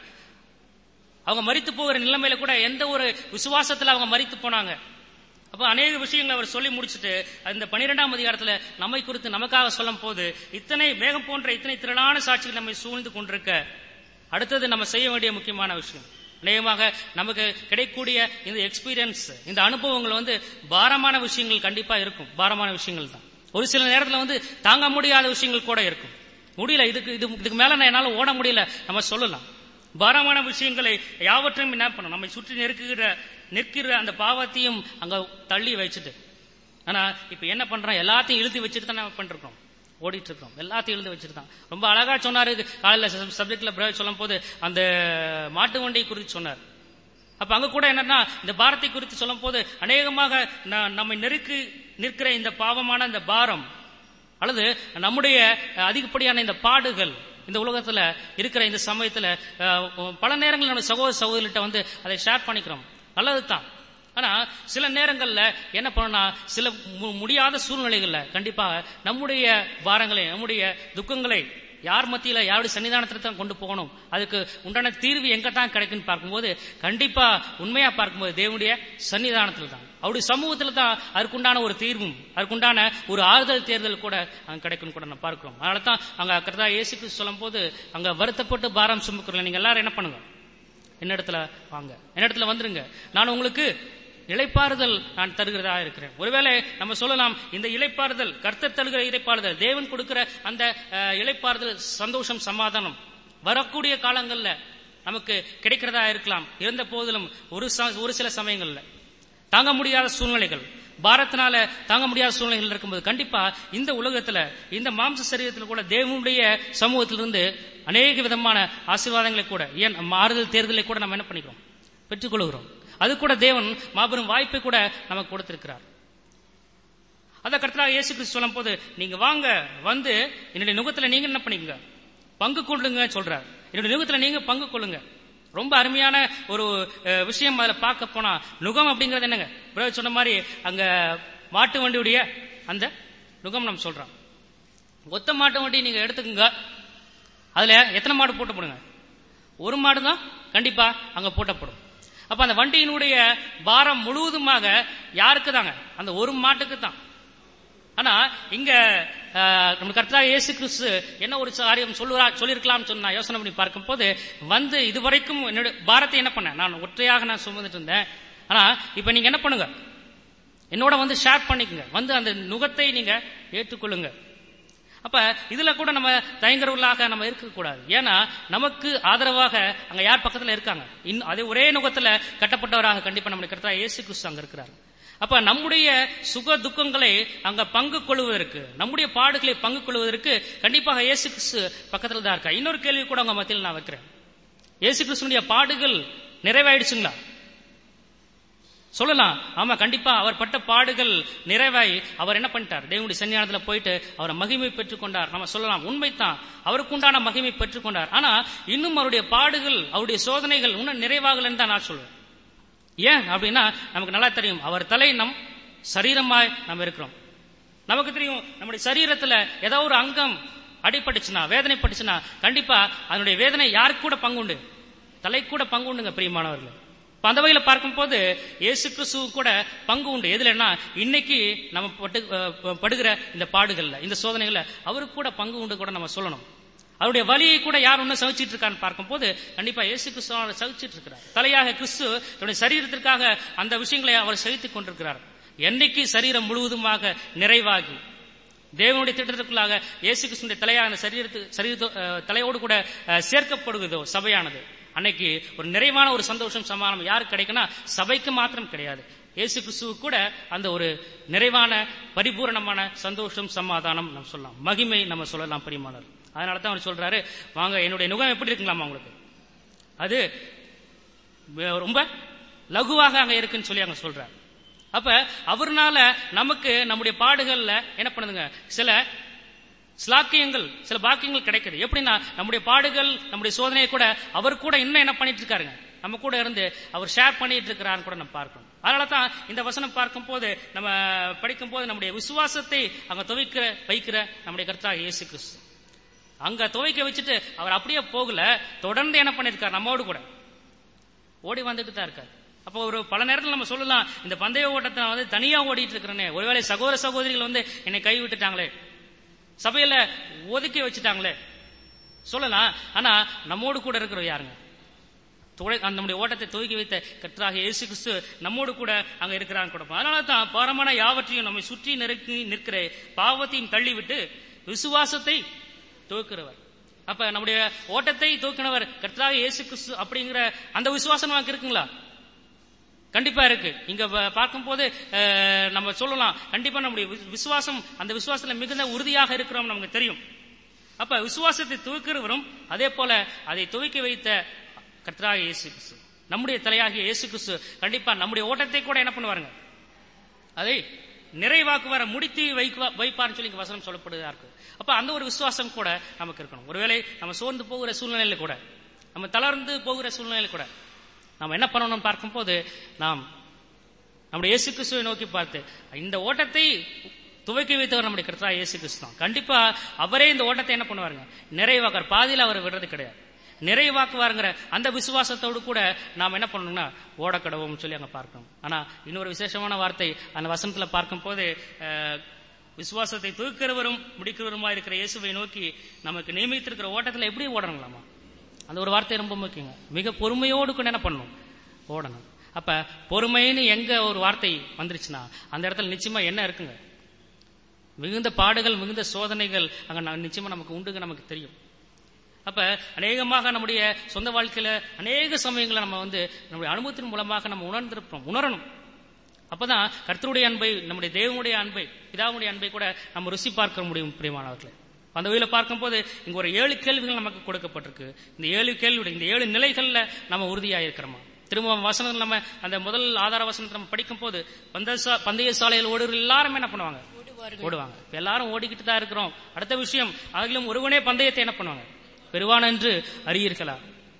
அவங்க மரித்து போகிற நிலைமையில கூட எந்த ஒரு விசுவாசத்துல அவங்க மரித்து போனாங்க அப்ப அநேக விஷயங்களை அவர் சொல்லி முடிச்சுட்டு அந்த பனிரெண்டாம் அதிகாரத்துல நம்மை குறித்து நமக்காக சொல்லும் போது இத்தனை மேகம் போன்ற இத்தனை திரளான சாட்சிகள் நம்மை சூழ்ந்து கொண்டிருக்க அடுத்தது நம்ம செய்ய வேண்டிய முக்கியமான விஷயம் அநேகமாக நமக்கு கிடைக்கக்கூடிய இந்த எக்ஸ்பீரியன்ஸ் இந்த அனுபவங்கள் வந்து பாரமான விஷயங்கள் கண்டிப்பா இருக்கும் பாரமான விஷயங்கள் தான் ஒரு சில நேரத்துல வந்து தாங்க முடியாத விஷயங்கள் கூட இருக்கும் முடியல இதுக்கு இது இதுக்கு மேல நான் என்னால ஓட முடியல நம்ம சொல்லலாம் பாரமான விஷயங்களை யாவற்றையும் என்ன பண்ணணும் நம்மை சுற்றி நெருக்குகிற நிற்கிற அந்த பாவத்தையும் அங்க தள்ளி வச்சுட்டு ஆனா இப்ப என்ன பண்றோம் எல்லாத்தையும் இழுத்து வச்சுட்டு தான் நம்ம பண்ணிருக்கோம் ஓடிட்டு இருக்கோம் எல்லாத்தையும் எழுதி வச்சுட்டு தான் ரொம்ப அழகா சொன்னாரு இது காலையில சப்ஜெக்ட்ல பிரதர் சொல்லும் போது அந்த மாட்டு வண்டியை குறித்து சொன்னார் அப்ப அங்க கூட என்னன்னா இந்த பாரத்தை குறித்து சொல்லும் போது அநேகமாக ந- நம்மை நெருக்கி நிற்கிற இந்த பாவமான இந்த பாரம் அல்லது நம்முடைய அஹ், அதிகப்படியான இந்த பாடுகள் இந்த உலகத்துல இருக்கிற இந்த சமயத்துல அஹ், பல நேரங்களில் நம்ம சகோதர சகோதரிகிட்ட வந்து அதை ஷேர் பண்ணிக்கிறோம் நல்லது தான் ஆனா சில நேரங்கள்ல என்ன பண்ணா சில மு- முடியாத சூழ்நிலைகள்ல கண்டிப்பாக நம்முடைய பாரங்களை நம்முடைய துக்கங்களை யார் மத்தியில யாருடைய சன்னிதானத்துல தான் கொண்டு போகணும் அதுக்கு உண்டான தீர்வு எங்க தான் கிடைக்குன்னு பார்க்கும்போது கண்டிப்பா உண்மையா பார்க்கும்போது தேவனுடைய சன்னிதானத்துல தான் அவருடைய சமூகத்துல தான் அதுக்குண்டான ஒரு தீர்வும் அதுக்குண்டான ஒரு ஆறுதல் தேர்தல் கூட அங்க கிடைக்கும்னு கூட நம்ம பார்க்கிறோம் அதனால தான் அங்க கர்த்தா இயேசு கிறிஸ்து சொல்லும் போது அங்க வருத்தப்பட்டு பாரம் சுமக்கிறோம் நீங்க எல்லாரும் என்ன பண்ணுங்க என்னிடத்துல வாங்க என்னிடத்துல வந்துருங்க நான் உங்களுக்கு இளைப்பாறுதல் நான் தருகிறதா இருக்கிறேன் ஒருவேளை நம்ம சொல்லலாம் இந்த இளைப்பாறுதல் கர்த்தர் தருகிற இளைப்பாறுதல் தேவன் கொடுக்கிற அந்த அஹ், இளைப்பாறுதல் சந்தோஷம் சமாதானம் வரக்கூடிய காலங்கள்ல நமக்கு கிடைக்கிறதா இருக்கலாம் இருந்த போதிலும் ஒரு ச- ஒரு சில சமயங்கள்ல தாங்க முடியாத சூழ்நிலைகள் பாரத்தினால தாங்க முடியாத சூழ்நிலைகள் இருக்கும்போது கண்டிப்பா இந்த உலகத்துல இந்த மாம்ச சரீரத்துல கூட தேவனுடைய சமூகத்திலிருந்து அநேக விதமான ஆசீர்வாதங்களை கூட ஏன் மாறுதல் தேர்தலை கூட நம்ம என்ன பண்ணிக்கிறோம் பெற்றுக்கொள்கிறோம் அது கூட தேவன் மாபெரும் வாய்ப்பை கூட நமக்கு கொடுத்திருக்கிறார் அத கர்த்தராக இயேசு கிறிஸ்து சொல்லும் போது நீங்க வாங்க வந்து என்னுடைய நுகத்துல நீங்க என்ன பண்ணிக்கங்க பங்கு கொள்ளுங்க சொல்றார் என்னுடைய நுகத்துல நீங்க பங்கு கொள்ளுங்க ரொம்ப அருமையான ஒரு அஹ், விஷயம் அதுல பார்க்க போனா நுகம் அப்படிங்கறது என்னங்க பிரதர் சொன்ன மாதிரி அங்க மாட்டு வண்டியுடைய அந்த நுகம் நம்ம சொல்றோம் ஒத்த மாட்டு வண்டி நீங்க எடுத்துக்கங்க அதுல எத்தனை மாடு போட்டு போடுங்க ஒரு மாடு தான் கண்டிப்பா அங்க பூட்டப்படும் அப்ப அந்த வண்டியினுடைய பாரம் முழுவதுமாக யாருக்கு தாங்க அந்த ஒரு மாட்டுக்கு தான் ஆனா இங்க அஹ், நம்ம கர்த்தராக இயேசு கிறிஸ்து என்ன ஒரு காரியம் சொல்லுறா சொல்லியிருக்கலாம்னு சொன்னா யோசனை பண்ணி பார்க்கும்போது வந்து இதுவரைக்கும் என்னுடைய பாரத்தை என்ன பண்ணேன் நான் ஒற்றையாக நான் சுமந்துட்டு இருந்தேன் ஆனா இப்ப நீங்க என்ன பண்ணுங்க என்னோட வந்து ஷேர் பண்ணிக்கங்க வந்து அந்த நுகத்தை நீங்க ஏற்றுக்கொள்ளுங்க அப்ப இதுல கூட நம்ம தயங்குறவர்களாக நம்ம இருக்க கூடாது ஏன்னா நமக்கு ஆதரவாக அங்க யார் பக்கத்துல இருக்காங்க இன்னும் அதே ஒரே நுகத்துல கட்டப்பட்டவராக கண்டிப்பா நம்முடைய கருத்தா இயேசு கிறிஸ்து அங்க இருக்கிறார் அப்ப நம்முடைய சுக துக்கங்களை அங்க பங்கு கொள்வதற்கு நம்முடைய பாடுகளை பங்கு கொள்வதற்கு கண்டிப்பாக இயேசு கிறிஸ்து பக்கத்துல தான் இருக்கா இன்னொரு கேள்வி கூட உங்க மத்தியில் நான் வைக்கிறேன் இயேசு கிறிஸ்துனுடைய பாடுகள் நிறைவாயிடுச்சுங்களா சொல்லலாம் ஆமா கண்டிப்பா அவர் பட்ட பாடுகள் நிறைவாய் அவர் என்ன பண்ணிட்டார் தேவனுடைய சன்னியானத்துல போயிட்டு அவரை மகிமை பெற்றுக் கொண்டார் நம்ம சொல்லலாம் உண்மைதான் அவருக்கு உண்டான மகிமை பெற்றுக் கொண்டார் ஆனா இன்னும் அவருடைய பாடுகள் அவருடைய சோதனைகள் இன்னும் நிறைவாகலன்னு தான் நான் சொல்றேன் ஏன் அப்படின்னா நமக்கு நல்லா தெரியும் அவர் தலை நம் சரீரமாய் நம்ம இருக்கிறோம் நமக்கு தெரியும் நம்முடைய சரீரத்துல ஏதோ ஒரு அங்கம் அடிபட்டுச்சுன்னா வேதனைப்பட்டுச்சுன்னா கண்டிப்பா அதனுடைய வேதனை யாருக்கு கூட பங்குண்டு தலை கூட பங்கு உண்டுங்க பிரியமானவர்கள் இப்ப அந்த வகையில பார்க்கும்போது இயேசு கிறிஸ்து கூட பங்கு உண்டு எதுலன்னா இன்னைக்கு நம்ம பட்டு அஹ், படுகிற இந்த பாடுகள்ல இந்த சோதனைகள்ல அவருக்கு கூட பங்கு உண்டு கூட நம்ம சொல்லணும் அவருடைய வலியை கூட யார் ஒன்னும் சகிச்சிட்டு இருக்கான்னு பார்க்கும்போது கண்டிப்பா இயேசு கிறிஸ்து அவரை சகிச்சிட்டு இருக்கிறார் தலையாக கிறிஸ்து தன்னுடைய சரீரத்திற்காக அந்த விஷயங்களை அவர் சகித்துக் கொண்டிருக்கிறார் என்னைக்கு சரீரம் முழுவதுமாக நிறைவாகி தேவனுடைய திட்டத்திற்குள்ளாக இயேசு கிறிஸ்துடைய தலையாக அந்த சரீரத்து சரீரத்தோ அஹ், தலையோடு கூட அஹ், சேர்க்கப்படுகிறதோ சபையானது அன்னைக்கு ஒரு நிறைவான ஒரு சந்தோஷம் சமாதானம் யாருக்கு கிடைக்குன்னா சபைக்கு மாத்திரம் கிடையாது இயேசு கிறிஸ்துவுக்கு கூட அந்த ஒரு நிறைவான பரிபூரணமான சந்தோஷம் சமாதானம் நம்ம சொல்லலாம் மகிமை நம்ம சொல்லலாம் பிரியமானர் அதனால தான் அவர் சொல்றாரு வாங்க என்னுடைய நுகம் எப்படி இருக்குங்களாமா உங்களுக்கு அது வே- ரொம்ப லகுவாக அங்க இருக்குன்னு சொல்லி அங்க சொல்றார் அப்ப அவர்னால நமக்கு நம்முடைய பாடுகள்ல என்ன பண்ணுதுங்க சில ஸ்லாக்கியங்கள் சில பாக்கியங்கள் கிடைக்குது எப்படின்னா நம்முடைய பாடுகள் நம்முடைய சோதனையை கூட அவர் கூட இன்னும் என்ன பண்ணிட்டு இருக்காருங்க நம்ம கூட இருந்து அவர் ஷேர் பண்ணிட்டு இருக்கிறான்னு கூட நம்ம பார்க்கணும் அதனால தான் இந்த வசனம் பார்க்கும் போது நம்ம படிக்கும் போது நம்முடைய விசுவாசத்தை அங்க துவைக்கிற வைக்கிற நம்முடைய கர்த்தராக இயேசு கிறிஸ்து அங்க துவைக்க வச்சுட்டு அவர் அப்படியே போகல தொடர்ந்து என்ன பண்ணிருக்கார் நம்மோடு கூட ஓடி வந்துட்டு தான் இருக்காரு அப்போ ஒரு பல நேரத்தில் நம்ம சொல்லலாம் இந்த பந்தய ஓட்டத்தை நான் வந்து தனியா ஓடிட்டு இருக்கிறேனே ஒருவேளை சகோதர சகோதரிகள் வந்து என்னை கை விட்டுட்டாங்களே சபையில ஒதுக்கி வச்சுட்டாங்களே சொல்லலாம் ஆனா நம்மோடு கூட இருக்கிற யாருங்க துளை- அந்த நம்முடைய ஓட்டத்தை துவக்கி வைத்த கர்த்தராக இயேசு கிறிஸ்து நம்மோடு கூட அங்க இருக்கிறான்னு கொடுப்போம் அதனால தான் பாரமான யாவற்றையும் நம்மை சுற்றி நெருக்கி நிற்கிற பாவத்தையும் தள்ளிவிட்டு விசுவாசத்தை துவக்கிறவர் அப்ப நம்முடைய ஓட்டத்தை தூக்கினவர் கர்த்தராக இயேசு கிறிஸ்து அப்படிங்கிற அந்த விசுவாசம் நமக்கு இருக்குங்களா கண்டிப்பா இருக்கு இங்க ப- பார்க்கும்போது அஹ், நம்ம சொல்லலாம் கண்டிப்பா நம்முடைய வி- விசுவாசம் அந்த விசுவாசத்துல மிகுந்த உறுதியாக இருக்கிறோம் நமக்கு தெரியும் அப்ப விசுவாசத்தை துவக்கிறவரும் அதே போல அதை துவக்கி வைத்த கர்த்தராக இயேசு கிறிஸ்து நம்முடைய தலையாகிய இயேசு கிறிஸ்து கண்டிப்பா நம்முடைய ஓட்டத்தை கூட என்ன பண்ணுவாருங்க அதை நிறைவாக்குவார முடித்து வைக்குவா- வைப்பார்னு சொல்லி இங்க வசனம் சொல்லப்படுதா இருக்கு அப்ப அந்த ஒரு விசுவாசம் கூட நமக்கு இருக்கணும் ஒருவேளை நம்ம சோர்ந்து போகிற சூழ்நிலையில கூட நம்ம தளர்ந்து போகிற சூழ்நிலையில கூட நாம் என்ன பண்ணணும்னு பார்க்கும்போது நாம் நம்முடைய இயேசு கிறிஸ்துவை நோக்கி பார்த்து இந்த ஓட்டத்தை துவக்கி வைத்தவர் நம்முடைய கர்த்தரா இயேசு கிறிஸ்து தான் கண்டிப்பா அவரே இந்த ஓட்டத்தை என்ன பண்ணுவாருங்க நிறைவாக்குவார் பாதியில் அவர் விடுறது கிடையாது நிறைவாக்குவாருங்கிற அந்த விசுவாசத்தோடு கூட நாம் என்ன பண்ணணும்னா ஓடக்கடவும்னு சொல்லி அங்க பார்க்கணும் ஆனா இன்னொரு விசேஷமான வார்த்தை அந்த வசனத்துல பார்க்கும்போது அஹ், விசுவாசத்தை தூக்கிறவரும் முடிக்கிறவருமா இருக்கிற இயேசுவை நோக்கி நமக்கு நியமித்திருக்கிற ஓட்டத்துல எப்படி ஓடணுங்களாமா அந்த ஒரு வார்த்தை ரொம்ப முக்கியங்க மிக பொறுமையோடு கூட என்ன பண்ணணும் ஓடணும் அப்ப பொறுமைன்னு எங்க ஒரு வார்த்தை வந்துருச்சுன்னா அந்த இடத்துல நிச்சயமா என்ன இருக்குங்க மிகுந்த பாடுகள் மிகுந்த சோதனைகள் அங்க ந- நிச்சயமா நமக்கு உண்டுங்க நமக்கு தெரியும் அப்ப அநேகமாக நம்முடைய சொந்த வாழ்க்கையில அநேக சமயங்களை நம்ம வந்து நம்முடைய அனுபவத்தின் மூலமாக நம்ம உணர்ந்திருப்போம் உணரணும் அப்பதான் கர்த்தருடைய அன்பை நம்முடைய தேவனுடைய அன்பை பிதாவுடைய அன்பை கூட நம்ம ருசி பார்க்க முடியும் பிரியமானவர்களே அந்த வகையில பார்க்கும்போது இங்க ஒரு ஏழு கேள்விகள் நமக்கு கொடுக்கப்பட்டிருக்கு இந்த ஏழு கேள்வி இந்த ஏழு நிலைகள்ல நம்ம உறுதியா இருக்கிறோமா திரும்ப வசனம் நம்ம அந்த முதல் ஆதார வசனத்தை நம்ம படிக்கும் போது பந்தய சா- பந்தய சாலையில் ஓடுற எல்லாருமே என்ன பண்ணுவாங்க ஓடுவாங்க இப்ப எல்லாரும் ஓடிக்கிட்டு தான் இருக்கிறோம் அடுத்த விஷயம் அதிலும் ஒருவனே பந்தயத்தை என்ன பண்ணுவாங்க பெறுவான் என்று அறியீர்களா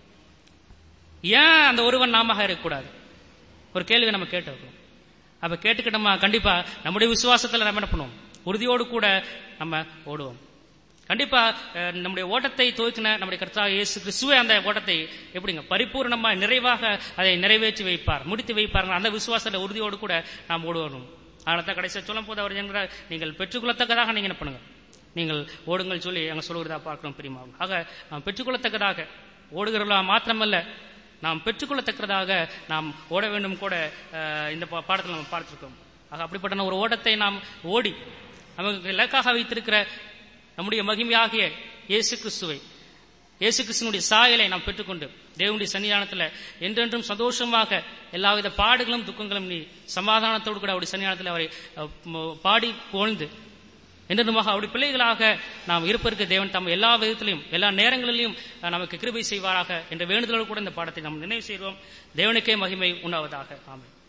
ஏன் அந்த ஒருவன் நாம இருக்கக்கூடாது ஒரு கேள்வி நம்ம கேட்டிருக்கோம் அப்ப கேட்டுக்கிட்டோமா கண்டிப்பா நம்முடைய விசுவாசத்துல நம்ம என்ன பண்ணுவோம் உறுதியோடு கூட நம்ம ஓடுவோம் கண்டிப்பா அஹ், நம்முடைய ஓட்டத்தை துவக்கின நம்முடைய கர்த்தராக இயேசு கிறிஸ்துவே அந்த ஓட்டத்தை எப்படிங்க பரிபூர்ணமா நிறைவாக அதை நிறைவேற்றி வைப்பார் முடித்து வைப்பார் அந்த விசுவாச உறுதியோடு கூட நாம் ஓடுவோம் அதனால தான் கடைசியாக சொல்லும் போது அவர் என்கிறார் நீங்கள் பெற்றுக்கொள்ளத்தக்கதாக நீங்க என்ன பண்ணுங்க நீங்கள் ஓடுங்கள் சொல்லி அங்க சொல்லுகிறதா பார்க்கிறோம் பிரியமாகும் ஆக நாம் பெற்றுக்கொள்ளத்தக்கதாக ஓடுகிறவர்களா மாத்திரமல்ல நாம் பெற்றுக்கொள்ளத்தக்கதாக நாம் ஓட வேண்டும் கூட அஹ், இந்த பா- பாடத்தில் நம்ம பார்த்திருக்கோம் ஆக அப்படிப்பட்ட ஒரு ஓட்டத்தை நாம் ஓடி நமக்கு இலக்காக வைத்திருக்கிற நம்முடைய மகிமையாகிய இயேசு கிறிஸ்துவை இயேசு கிறிஸ்துவனுடைய சாயலை நாம் பெற்றுக்கொண்டு தேவனுடைய சன்னிதானத்தில் என்றென்றும் சந்தோஷமாக எல்லாவித பாடுகளும் துக்கங்களும் நீ சமாதானத்தோடு கூட அவருடைய சன்னிதானத்தில் அவரை அஹ், ம- பாடி புகழ்ந்து என்றென்றுமாக அவருடைய பிள்ளைகளாக நாம் இருப்பதற்கு தேவன் தம் எல்லா விதத்திலையும் எல்லா நேரங்களிலும் அஹ், நமக்கு கிருபை செய்வாராக என்ற வேண்டுதலோடு கூட இந்த பாடத்தை நாம் நினைவு செய்வோம் தேவனுக்கே மகிமை உண்டாவதாக ஆமென்